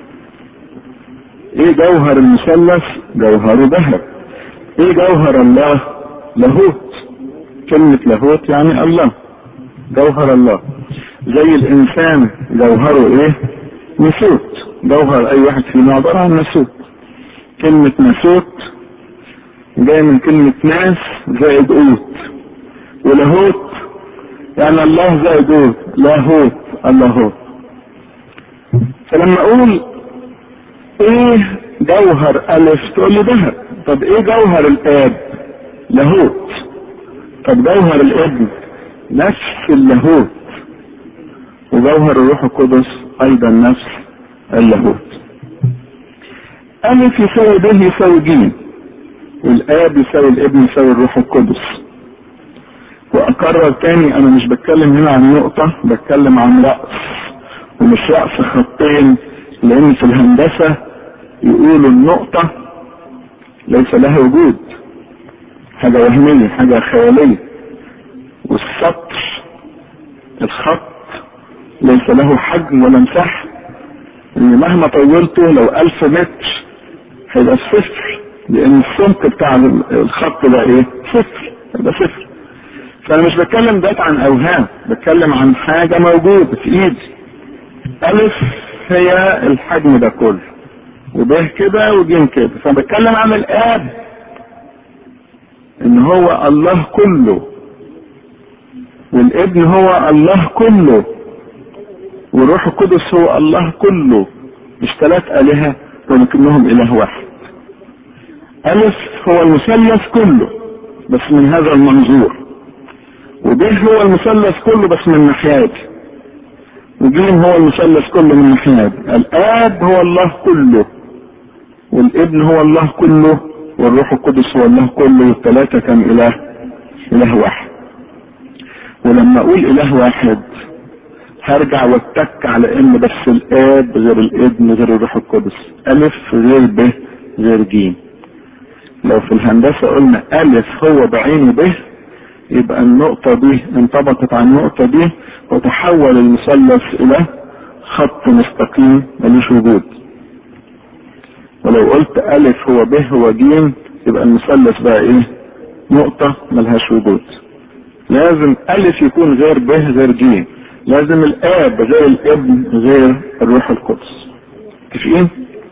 ايه جوهر المثلث جوهره ذهب ايه جوهر الله لاهوت كلمة لاهوت يعني الله جوهر الله زي الانسان جوهره ايه نسوت جوهر اي واحد فينا عبارة عن نسوت كلمة نسوت جاي من كلمة ناس زائد اوت ولاهوت يعني الله زائد اوت لاهوت اللاهوت فلما اقول ايه جوهر الف تقول لي ذهب طب ايه جوهر الاب لاهوت طب جوهر الابن نفس اللاهوت وجوهر الروح القدس ايضا نفس اللاهوت الف يساوي ب يساوي ج والاب يساوي الابن يساوي الروح القدس واكرر تاني انا مش بتكلم هنا عن نقطة بتكلم عن رأس ومش رأس خطين لان في الهندسة يقولوا النقطة ليس لها وجود حاجة وهمية حاجة خيالية والسطر الخط ليس له حجم ولا مساحة ان مهما طولته لو الف متر هيبقى صفر لان السمك بتاع الخط ده ايه صفر هيبقى صفر فانا مش بتكلم ده عن اوهام بتكلم عن حاجة موجودة في ايدي الف هي الحجم ده كله وب كده وجيم كده فبتكلم عن الاب ان هو الله كله والابن هو الله كله والروح القدس هو الله كله مش ثلاث آلهة ولكنهم إله واحد ألف هو المثلث كله بس من هذا المنظور وب هو المثلث كله بس من ناحيات وجيم هو المثلث كله من ناحيات الآب هو الله كله والابن هو الله كله والروح القدس هو الله كله والثلاثة كان إله إله واحد ولما أقول إله واحد هرجع واتك على ان بس الاب غير الابن غير الروح القدس الف غير ب غير ج لو في الهندسة قلنا الف هو بعينه ب يبقى النقطة دي انطبقت على النقطة دي وتحول المثلث الى خط مستقيم ملوش وجود ولو قلت الف هو ب هو ج يبقى المثلث بقى ايه نقطة ملهاش وجود لازم الف يكون غير ب غير ج لازم الاب غير الابن غير الروح القدس متفقين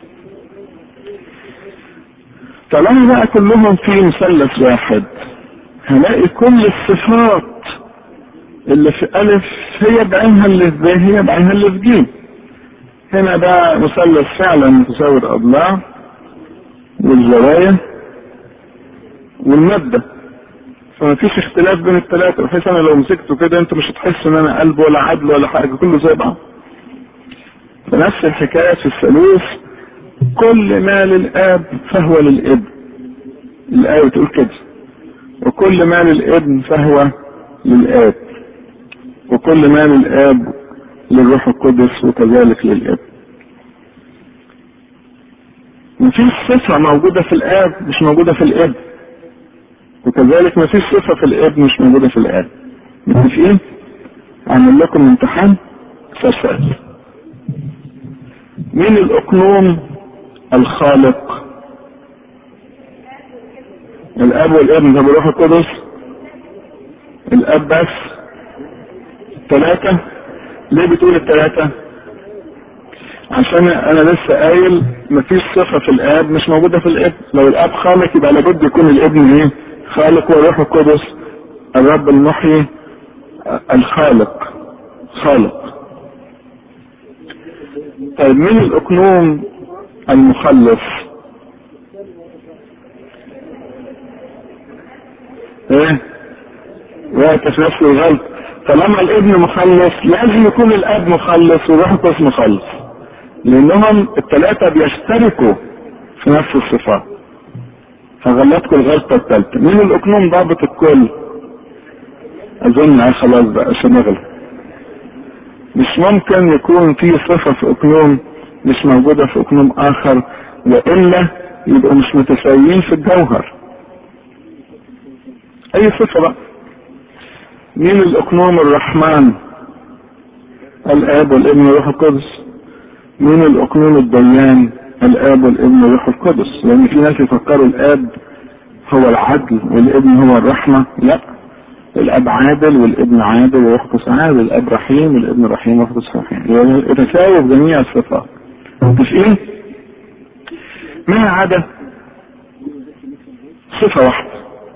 طالما بقى كلهم في مثلث واحد هلاقي كل الصفات اللي في الف هي بعينها اللي في ب هي بعينها اللي في ج هنا ده مثلث فعلا متساوي الاضلاع والزوايا والماده فما فيش اختلاف بين الثلاثة بحيث انا لو مسكته كده انتوا مش هتحسوا ان انا قلب ولا عدل ولا حاجة كله زي بعض فنفس الحكاية في الثالوث كل ما للاب فهو للابن الآية بتقول كده وكل ما للابن فهو للآب وكل ما للآب للروح القدس وكذلك للابن مفيش صفة موجودة في الآب مش موجودة في الابن وكذلك ما فيش صفة في الابن مش موجودة في الاب متفقين؟ اعمل لكم امتحان فاسأل مين الاقنوم الخالق الاب والابن ده بروح القدس الاب بس الثلاثة ليه بتقول الثلاثة عشان انا لسه قايل مفيش صفة في الاب مش موجودة في الابن لو الاب خالق يبقى لابد يكون الابن ايه خالق والروح القدس الرب المحيي الخالق خالق طيب مين الاقنوم المخلص ايه وقت في نفس الغلط طالما الابن مخلص لازم يكون الاب مخلص والروح القدس مخلص لانهم الثلاثه بيشتركوا في نفس الصفات فغلطكم الغلطة الثالثة مين الأقنوم ضابط الكل أظن آه خلاص بقى عشان أغلط مش ممكن يكون في صفة في أقنوم مش موجودة في أقنوم آخر وإلا يبقوا مش متساويين في الجوهر أي صفة بقى مين الأقنوم الرحمن الاب والابن والروح القدس مين الاقنوم الديان الاب والابن والروح القدس لان في ناس يفكروا الاب هو العدل والابن هو الرحمة لا الاب عادل والابن عادل والروح القدس عادل الاب رحيم والابن رحيم والروح القدس رحيم يتساووا بجميع الصفات متفقين ما عدا صفة واحدة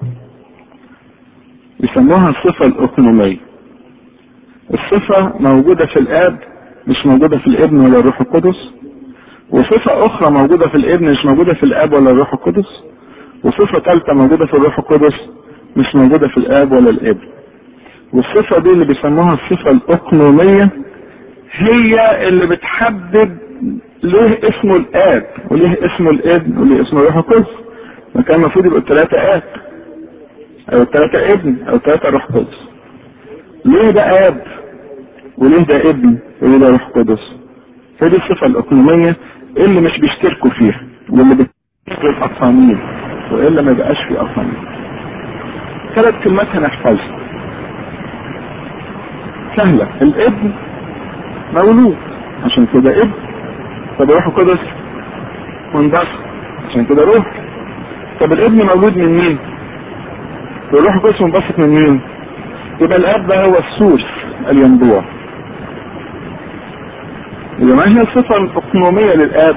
يسموها الصفة الأقنومية الصفة موجودة في الآب مش موجودة في الابن ولا الروح القدس وصفة أخرى موجودة في الابن مش موجودة في الآب ولا الروح القدس وصفة ثالثة موجودة في الروح القدس مش موجودة في الآب ولا الابن والصفة دي اللي بيسموها الصفة الأقنومية هي اللي بتحدد ليه اسمه الآب وليه اسمه الابن وليه اسمه الروح القدس ما كان المفروض يبقوا الثلاثة آب أو الثلاثة ابن أو الثلاثة روح قدس ليه ده آب وليه ده ابن وليه ده روح قدس هي دي الصفة الأقنومية اللي مش بيشتركوا فيها واللي بتشترك الأقانيم وإلا ما يبقاش في أقانيم ثلاث كلمات هنحفظها سهلة الابن مولود عشان كده ابن طب الروح القدس منبثق عشان كده روح طب الابن مولود من مين؟ والروح القدس منبثق من مين؟ يبقى الاب ده هو السوس الينبوع يبقى ما هي الصفة الأقنومية للآب؟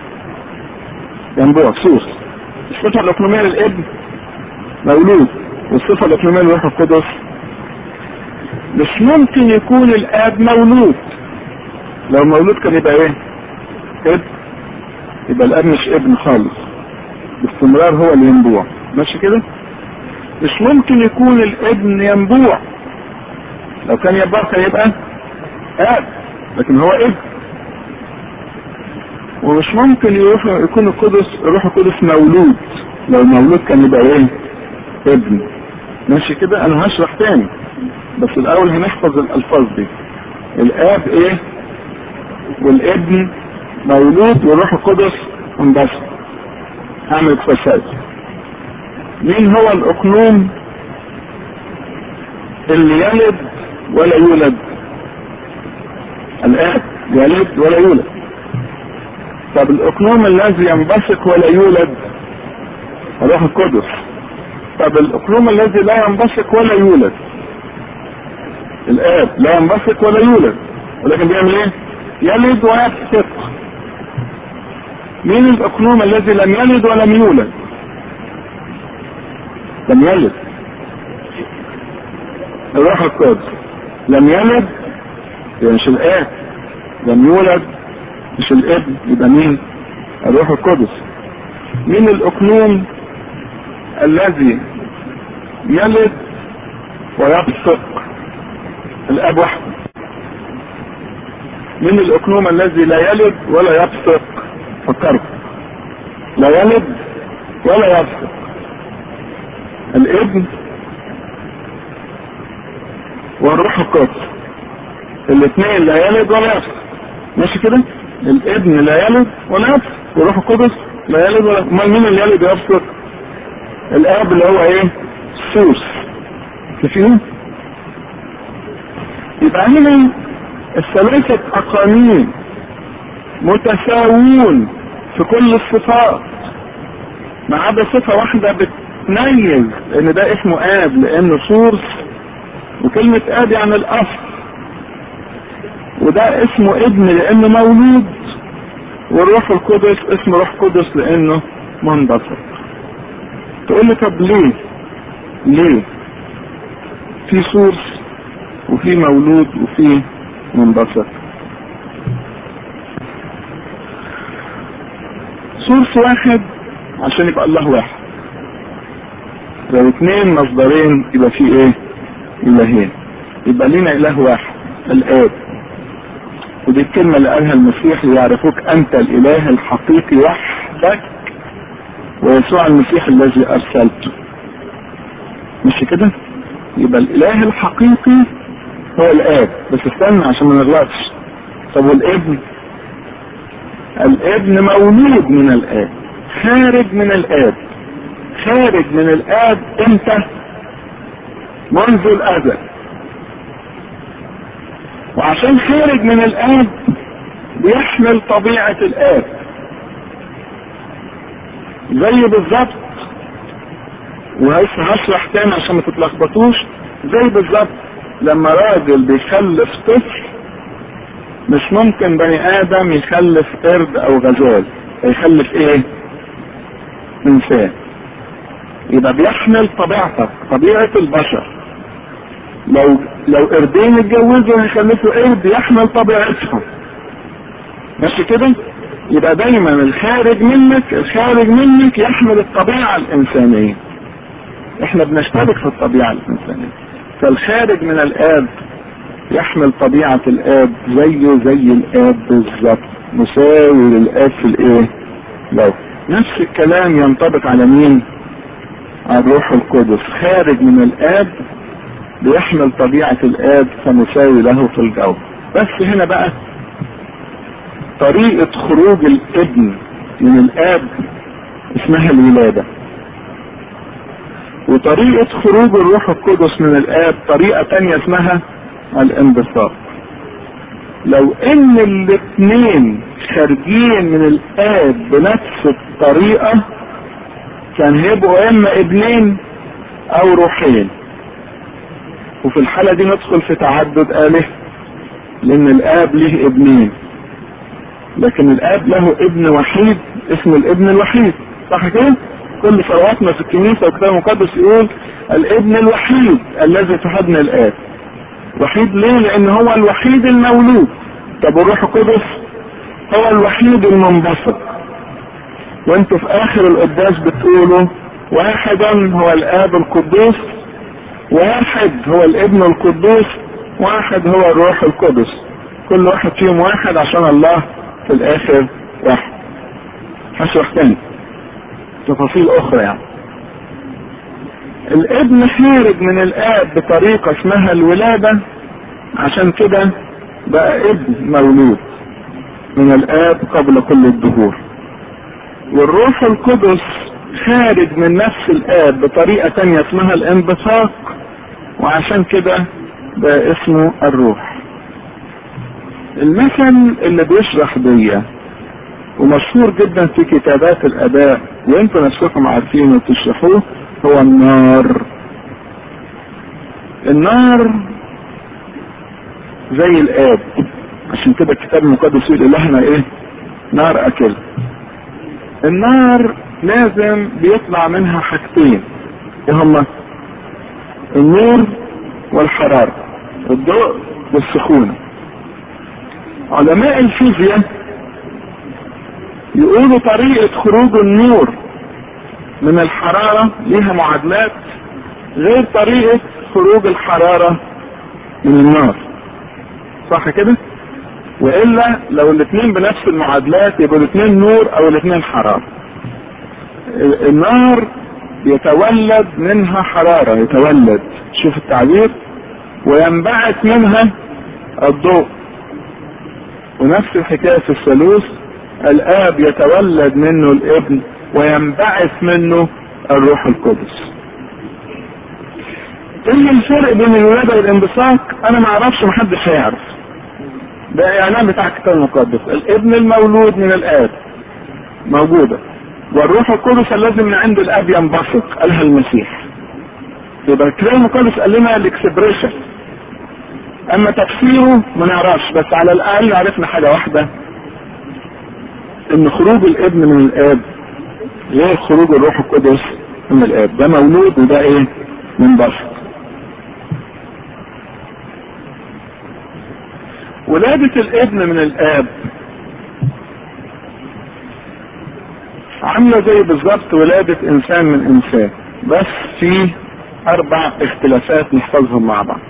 ينبوع سوس الصفة الأقنومية للابن مولود والصفة الأقنومية للروح القدس مش ممكن يكون الآب مولود لو مولود كان يبقى ايه؟ ابن يبقى الآب مش ابن خالص باستمرار هو اللي ينبوع ماشي كده؟ مش ممكن يكون الابن ينبوع لو كان ينبوع كان يبقى اب لكن هو ابن ومش ممكن يروح يكون القدس الروح القدس مولود لو مولود كان يبقى ايه ابن ماشي كده انا هشرح تاني بس الاول هنحفظ الالفاظ دي الاب ايه والابن مولود والروح القدس منبثق هعمل فساد مين هو الاقنوم اللي يلد ولا يولد الاب يلد ولا يولد طب الاقنوم الذي ينبثق ولا يولد الروح القدس طب الاقنوم الذي لا ينبثق ولا يولد الاب لا ينبثق ولا يولد ولكن بيعمل ايه يلد ويبثق مين الاقنوم الذي لم يلد ولم يولد لم يلد الروح القدس لم يلد يبقى مش الاب لم يولد مش الابن يبقى مين الروح القدس مين الاقنوم الذي يلد ويبصق الاب وحده مين الاقنوم الذي لا يلد ولا يبصق فكروا لا يلد ولا يبصق الابن والروح القدس الاثنين لا يلد ولا يبصق ماشي كده الابن لا يلد ولا يبصق والروح القدس لا يلد ولا امال مين اللي يلد ويبصق الاب اللي هو ايه السوس شايفين يبقى هنا الثلاثة أقانيم متساوون في كل الصفات ما عدا صفة واحدة بتميز ان ده اسمه اب لانه سورس وكلمة اب يعني الاصل وده اسمه ابن لانه مولود والروح القدس اسمه روح قدس لانه منبثق تقول لي طب ليه ليه في سورس وفي مولود وفي منبثق سورس واحد عشان يبقى الله واحد لو اثنين مصدرين يبقى في ايه الهين يبقى لنا اله واحد الاب ودي الكلمة اللي قالها المسيح ليعرفوك انت الاله الحقيقي وحدك ويسوع المسيح الذي ارسلته مش كده يبقى الاله الحقيقي هو الاب بس استنى عشان ما نغلطش طب والابن الابن مولود من الاب خارج من الاب خارج من الاب امتى منذ الازل وعشان خارج من الاب بيحمل طبيعة الاب زي بالظبط وهشرح تاني عشان ما تتلخبطوش زي بالظبط لما راجل بيخلف طفل مش ممكن بني ادم يخلف قرد او غزال يخلف ايه انسان يبقى بيحمل طبيعتك طبيعة البشر لو لو قردين اتجوزوا هيخلفوا قرد يحمل طبيعتهم ماشي كده يبقى دايما الخارج منك الخارج منك يحمل الطبيعة الانسانية احنا بنشترك في الطبيعة الانسانية فالخارج من الاب يحمل طبيعة الاب زيه زي الاب بالظبط مساوي للاب في الايه لو نفس الكلام ينطبق على مين على الروح القدس خارج من الاب بيحمل طبيعة الاب فمساوي له في الجو بس هنا بقى طريقة خروج الابن من الاب اسمها الولادة وطريقة خروج الروح القدس من الاب طريقة تانية اسمها الانبساط لو ان الاثنين خارجين من الاب بنفس الطريقة كان هيبقوا اما ابنين او روحين وفي الحالة دي ندخل في تعدد آله لان الاب له ابنين لكن الاب له ابن وحيد اسمه الابن الوحيد صح كده كل صلواتنا في الكنيسة والكتاب المقدس يقول الابن الوحيد الذي في حضن الاب وحيد ليه لان هو الوحيد المولود طب الروح القدس هو الوحيد المنبسط وانتوا في اخر القداس بتقولوا واحدا هو الاب القدوس واحد هو الابن القدوس واحد هو الروح القدس كل واحد فيهم واحد عشان الله في الاخر واحد هشرح تاني تفاصيل اخرى يعني الابن خارج من الاب بطريقة اسمها الولادة عشان كده بقى ابن مولود من الاب قبل كل الدهور والروح القدس خارج من نفس الاب بطريقة تانية اسمها الانبثاق وعشان كده بقى اسمه الروح المثل اللي بيشرح دي ومشهور جدا في كتابات الاباء وانتوا نفسكم عارفين وتشرحوه هو النار النار زي الاب عشان كده الكتاب المقدس يقول الهنا ايه نار اكل النار لازم بيطلع منها حاجتين ايه هما النور والحرارة الضوء والسخونة علماء الفيزياء يقولوا طريقة خروج النور من الحرارة ليها معادلات غير طريقة خروج الحرارة من النار صح كده والا لو الاثنين بنفس المعادلات يبقوا الاثنين نور او الاثنين حرارة النار يتولد منها حرارة يتولد شوف التعبير وينبعث منها الضوء ونفس الحكاية في الثالوث الاب يتولد منه الابن وينبعث منه الروح القدس ايه الفرق بين الولادة والانبثاق انا ما اعرفش محدش هيعرف ده اعلان بتاع الكتاب المقدس الابن المولود من الاب موجودة والروح القدس الذي من عند الاب ينبثق قالها المسيح يبقى الكتاب المقدس قال لنا الاكسبريشن اما تفسيره ما نعرفش بس على الاقل عرفنا حاجة واحدة ان خروج الابن من الاب غير خروج الروح القدس من الاب ده مولود وده ايه منبثق ولادة الابن من الاب عاملة زي بالظبط ولادة انسان من انسان بس في اربع اختلافات نحفظهم مع بعض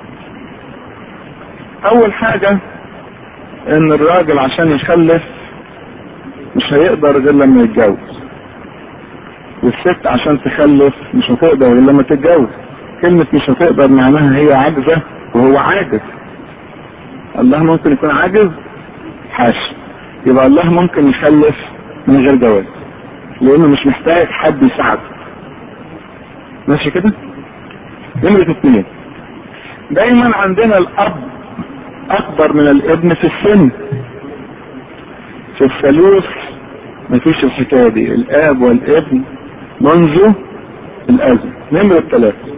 اول حاجة ان الراجل عشان يخلف مش هيقدر غير لما يتجوز والست عشان تخلف مش هتقدر غير لما تتجوز كلمة مش هتقدر معناها هي عاجزة وهو عاجز الله ممكن يكون عاجز حاشا يبقى الله ممكن يخلف من غير جواز لانه مش محتاج حد يساعده ماشي كده نمرة اتنين دايما عندنا الاب اكبر من الابن في السن في الثالوث مفيش الحكايه دي الاب والابن منذ الازل نمرة ثلاثة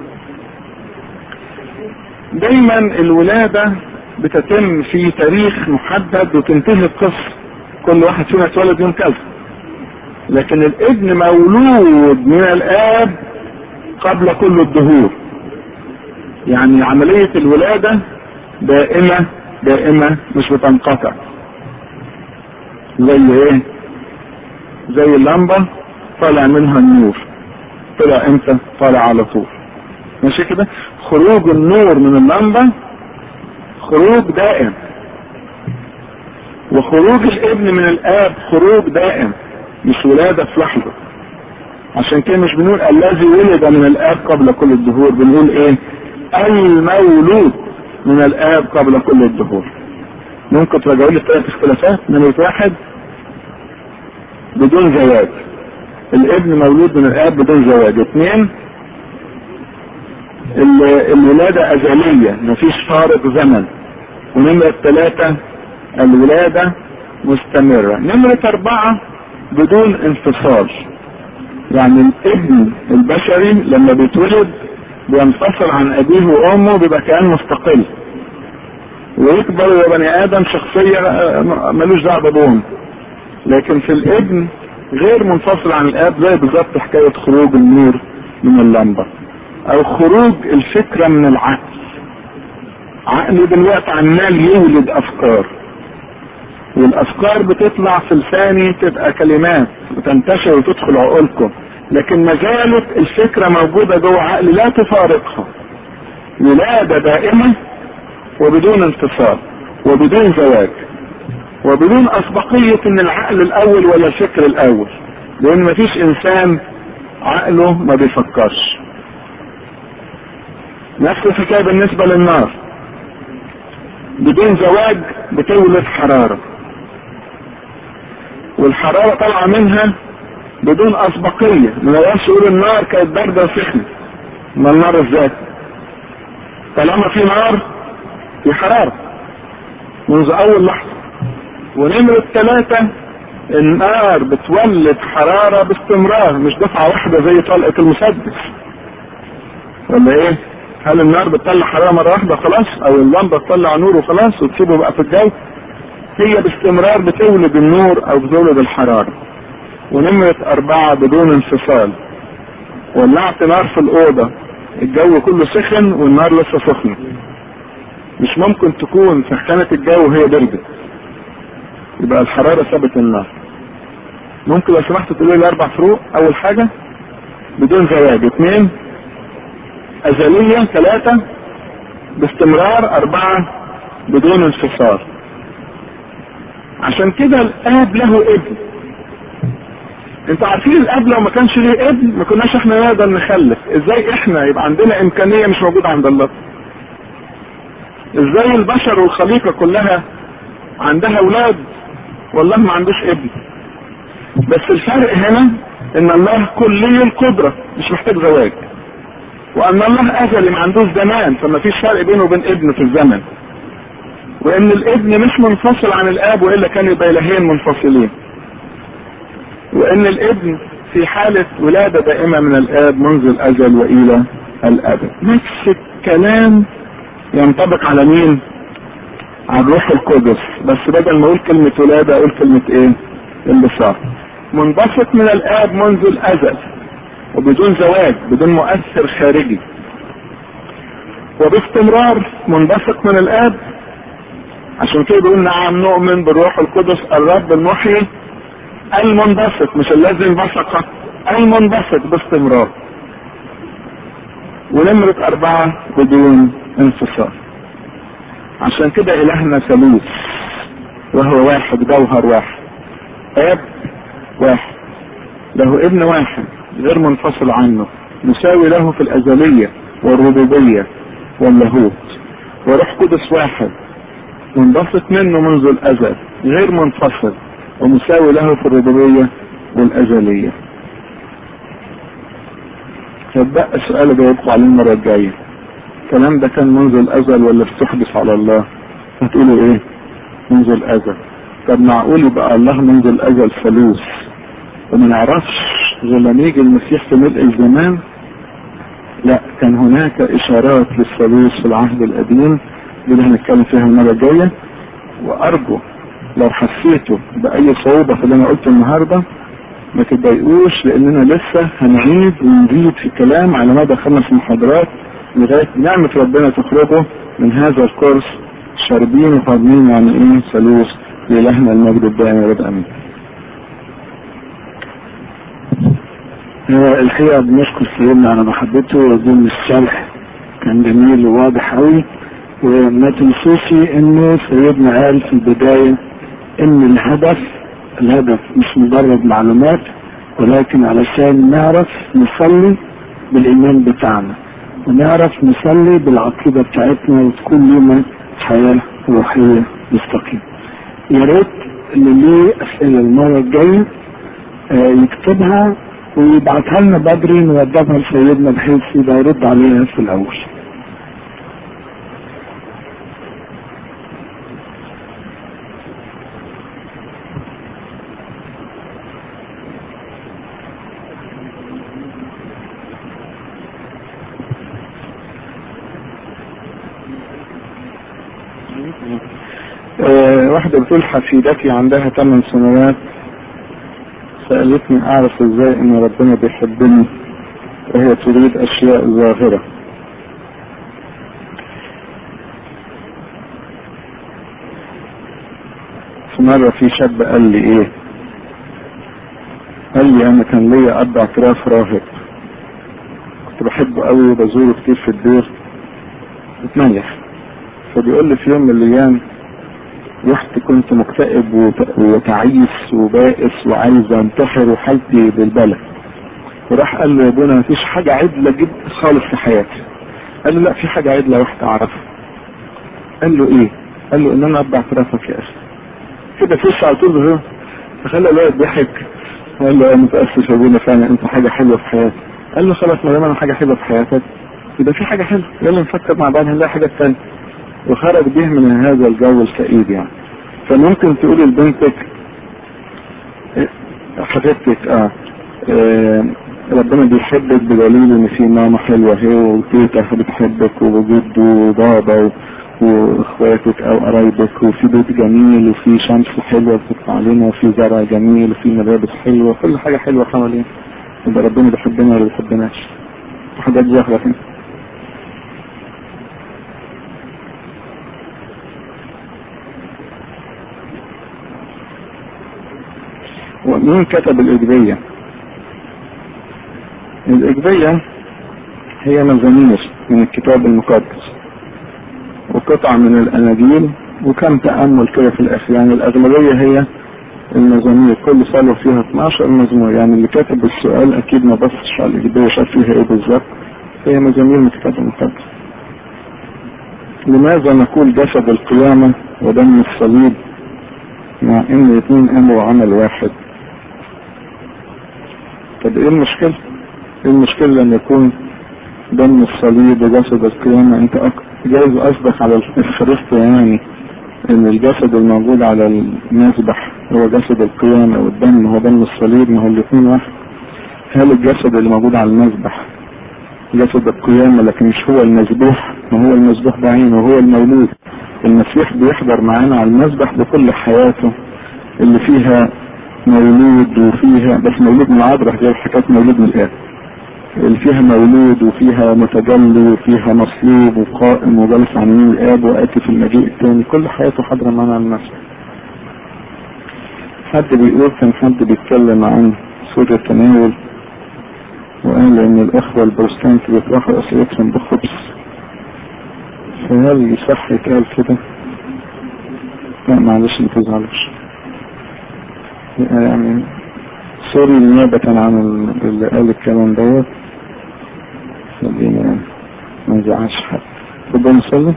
دايما الولادة بتتم في تاريخ محدد وتنتهي القصة كل واحد فينا اتولد يوم كذا لكن الابن مولود من الاب قبل كل الدهور يعني عملية الولادة دائمة دائمة مش بتنقطع زي ايه زي اللمبة طالع منها النور طلع امتى طالع على طول ماشي كده خروج النور من اللمبة خروج دائم وخروج الابن من الاب خروج دائم مش ولادة في لحظة عشان كده مش بنقول الذي ولد من الاب قبل كل الدهور بنقول ايه المولود من الاب قبل كل الدهور ممكن تراجعوا لي ثلاث اختلافات نمرة واحد بدون زواج الابن مولود من الاب بدون زواج اثنين الولادة ازلية مفيش فارق زمن ونمرة ثلاثة الولادة مستمرة نمرة اربعة بدون انفصال يعني الابن البشري لما بيتولد بينفصل عن ابيه وامه بيبقى كيان مستقل ويكبر يبقى بني ادم شخصية ملوش دعوة بابوه لكن في الابن غير منفصل عن الاب زي بالظبط حكاية خروج النور من اللمبة او خروج الفكرة من العقل عقلي دلوقتي عمال يولد افكار والافكار بتطلع في لساني تبقى كلمات وتنتشر وتدخل عقولكم لكن ما زالت الفكرة موجودة جوه عقلي لا تفارقها ولادة دائمة وبدون انفصال وبدون زواج وبدون اسبقية ان العقل الاول ولا الفكر الاول لان مفيش انسان عقله ما بيفكرش نفس الحكاية بالنسبة للنار بدون زواج بتولد حرارة والحرارة طالعة منها بدون اسبقية ما نقدرش يقول النار كانت باردة وسخنة ما النار ازاي طالما في نار في حرارة منذ اول لحظة ونمرة ثلاثة النار بتولد حرارة باستمرار مش دفعة واحدة زي طلقة المسدس ولا ايه هل النار بتطلع حرارة مرة واحدة خلاص او اللمبة تطلع نور وخلاص وتسيبه بقى في الجو هي باستمرار بتولد النور او بتولد الحرارة ونمرة اربعة بدون انفصال ولعت نار في الاوضة الجو كله سخن والنار لسه سخنة مش ممكن تكون سخنة الجو وهي بردت يبقى الحرارة ثابت النار ممكن لو سمحت تقولي لي اربع فروق اول حاجة بدون زواج اثنين ازلية ثلاثة باستمرار اربعة بدون انفصال عشان كده الاب له ابن انتوا عارفين الاب لو ما كانش ليه ابن ما كناش احنا نقدر نخلف ازاي احنا يبقى عندنا امكانية مش موجودة عند الله ازاي البشر والخليقة كلها عندها اولاد والله ما عندوش ابن بس الفرق هنا ان الله كلي القدرة مش محتاج زواج وان الله ازلي ما عندوش زمان فما فيش فرق بينه وبين ابنه في الزمن وان الابن مش منفصل عن الاب والا كان يبقى الهين منفصلين وان الابن في حالة ولادة دائمة من الاب منذ الازل والى الابد نفس الكلام ينطبق على مين على الروح القدس بس بدل ما اقول كلمة ولادة اقول كلمة ايه انبساط منبسط من الاب منذ الازل وبدون زواج بدون مؤثر خارجي وباستمرار منبسط من الاب عشان كده بيقول نعم نؤمن بالروح القدس الرب المحيي المنبسط مش الذي انبسط المنبسط باستمرار ونمرة أربعة بدون انفصال عشان كده إلهنا ثالوث وهو واحد جوهر واحد آب واحد له ابن واحد غير منفصل عنه مساوي له في الأزلية والربوبية واللاهوت وروح قدس واحد منبسط منه منذ الأزل غير منفصل ومساوي له في الربوبية والأزلية فبقى السؤال ده يبقى عليه المرة الجاية الكلام ده كان منذ الأزل ولا استحدث على الله هتقولوا ايه منذ الازل طب معقول يبقى الله منذ الازل ثالوث وما نعرفش غير لما يجي المسيح في ملء الزمان لا كان هناك اشارات للثالوث في العهد القديم دي اللي هنتكلم فيها المره الجايه وارجو لو حسيتوا باي صعوبه في اللي انا قلته النهارده ما تتضايقوش لاننا لسه هنعيد ونزيد في الكلام على مدى خمس محاضرات لغايه نعمه ربنا تخرجوا من هذا الكورس شاربين وفاهمين يعني ايه ثالوث لإلهنا المجد الدائم يا رب امين. الحقيقة بنشكر سيدنا على محبته وضمن الشرح كان جميل وواضح قوي وما تنسوش انه سيدنا قال في البداية ان الهدف الهدف مش مجرد معلومات ولكن علشان نعرف نصلي بالايمان بتاعنا ونعرف نصلي بالعقيدة بتاعتنا وتكون لنا حياة روحية مستقيمة يا ريت اللي ليه اسئلة المرة الجاية آه يكتبها ويبعتها لنا بدري نوضبها لسيدنا بحيث يبقى يرد عليها في الاول آه واحدة بتقول حفيدتي عندها 8 سنوات سألتني أعرف إزاي إن ربنا بيحبني وهي تريد أشياء ظاهرة في مرة في شاب قال لي إيه قال لي أنا كان ليا أب اعتراف راهب كنت بحبه قوي وبزوره كتير في الدير اتنيح فبيقول لي في يوم من الأيام رحت كنت مكتئب وت- وتعيس وبائس وعايز انتحر وحالتي بالبلد وراح قال له يا ابونا مفيش حاجة عدلة جدا خالص في حياتي قال له لا في حاجة عدلة واحدة اعرفها قال له ايه قال له ان انا ابع اعترافك يا اخي كده فيش على طول هو فخلى الولد ضحك قال له انا متاسف يا ابونا فعلا انت حاجة حلوة في حياتي قال له خلاص ما دام انا حاجة حلوة في حياتك يبقى في حاجة حلوة يلا نفكر مع بعض هنلاقي حاجة تانية وخرج به من هذا الجو الكئيب يعني فممكن تقولي لبنتك إيه، حبيبتك اه, آه ربنا بيحبك بدليل ان في ماما حلوه اهي وتيتا بتحبك وجد وبابا و- واخواتك او قرايبك وفي بيت جميل وفي شمس حلوه بتطلع علينا وفي زرع جميل وفي ملابس حلوه كل حاجه حلوه حوالينا يبقى ربنا بيحبنا ولا بيحبناش حاجات ظاهره كده ومين كتب الإجبية؟ الإجبية هي مزامير من الكتاب المقدس وقطعة من الأناجيل وكم تأمل كده في الآخر يعني الأغلبية هي المزامير كل صلاة فيها 12 مزمور يعني اللي كتب السؤال أكيد ما بصش على الإجبية شاف فيها إيه بالظبط هي مزامير من الكتاب المقدس لماذا نقول جسد القيامة ودم الصليب مع ان الاثنين قاموا عمل واحد طب ايه المشكلة ايه المشكلة لما يكون دم الصليب وجسد القيامة انت أك- جايز قصدك على الفريستة يعني ان الجسد الموجود على المذبح هو جسد القيامة والدم هو دم الصليب ما هو الاثنين واحد هل الجسد اللي موجود على المذبح جسد القيامة لكن مش هو المذبوح ما هو المذبوح بعينه هو المولود المسيح بيحضر معانا على المذبح بكل حياته اللي فيها مولود وفيها بس مولود من عذراء غير حكاية مولود من الآب اللي فيها مولود وفيها متجلي وفيها مصلوب وقائم وجالس عن يمين الآب وآتي في المجيء الثاني كل حياته حاضرة معانا على المسبح حد بيقول كان حد بيتكلم عن سورة التناول وقال ان الاخوة البروتستانت بيطرحوا اسئلتهم بخبز فهل يصح يتقال كده؟ لا معلش ما تزعلوش يعني سوري نيابة عن ال- اللي قال الكلام دوت خلينا ما نزعلش حد تفضل نصلي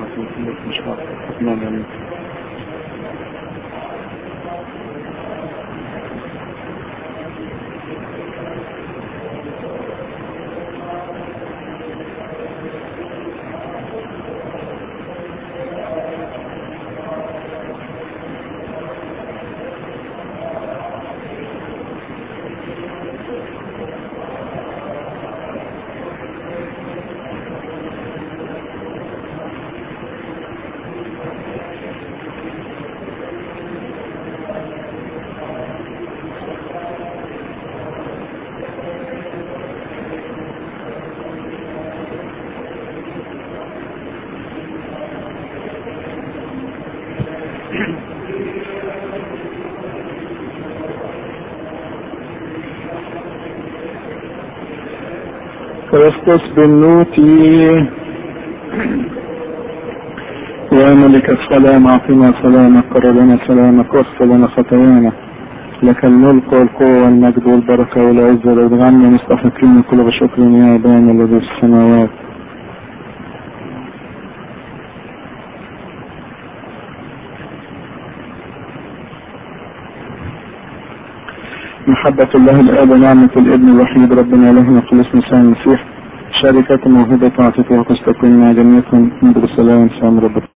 مش عارف نعم يعني كريستوس بالنوتي يا ملك السلام اعطنا سلامك قر لنا سلامك واغفر لنا خطايانا لك الملك والقوة والمجد والبركة والعزة والغنى مستحقين كل شكر يا أبانا الذي في السماوات محبة الله الآب ونعمة الابن الوحيد ربنا إلهنا كل اسم سام المسيح شركة موهبة عاطفة وقد تكون مع جميعكم من بالسلام سلام ربكم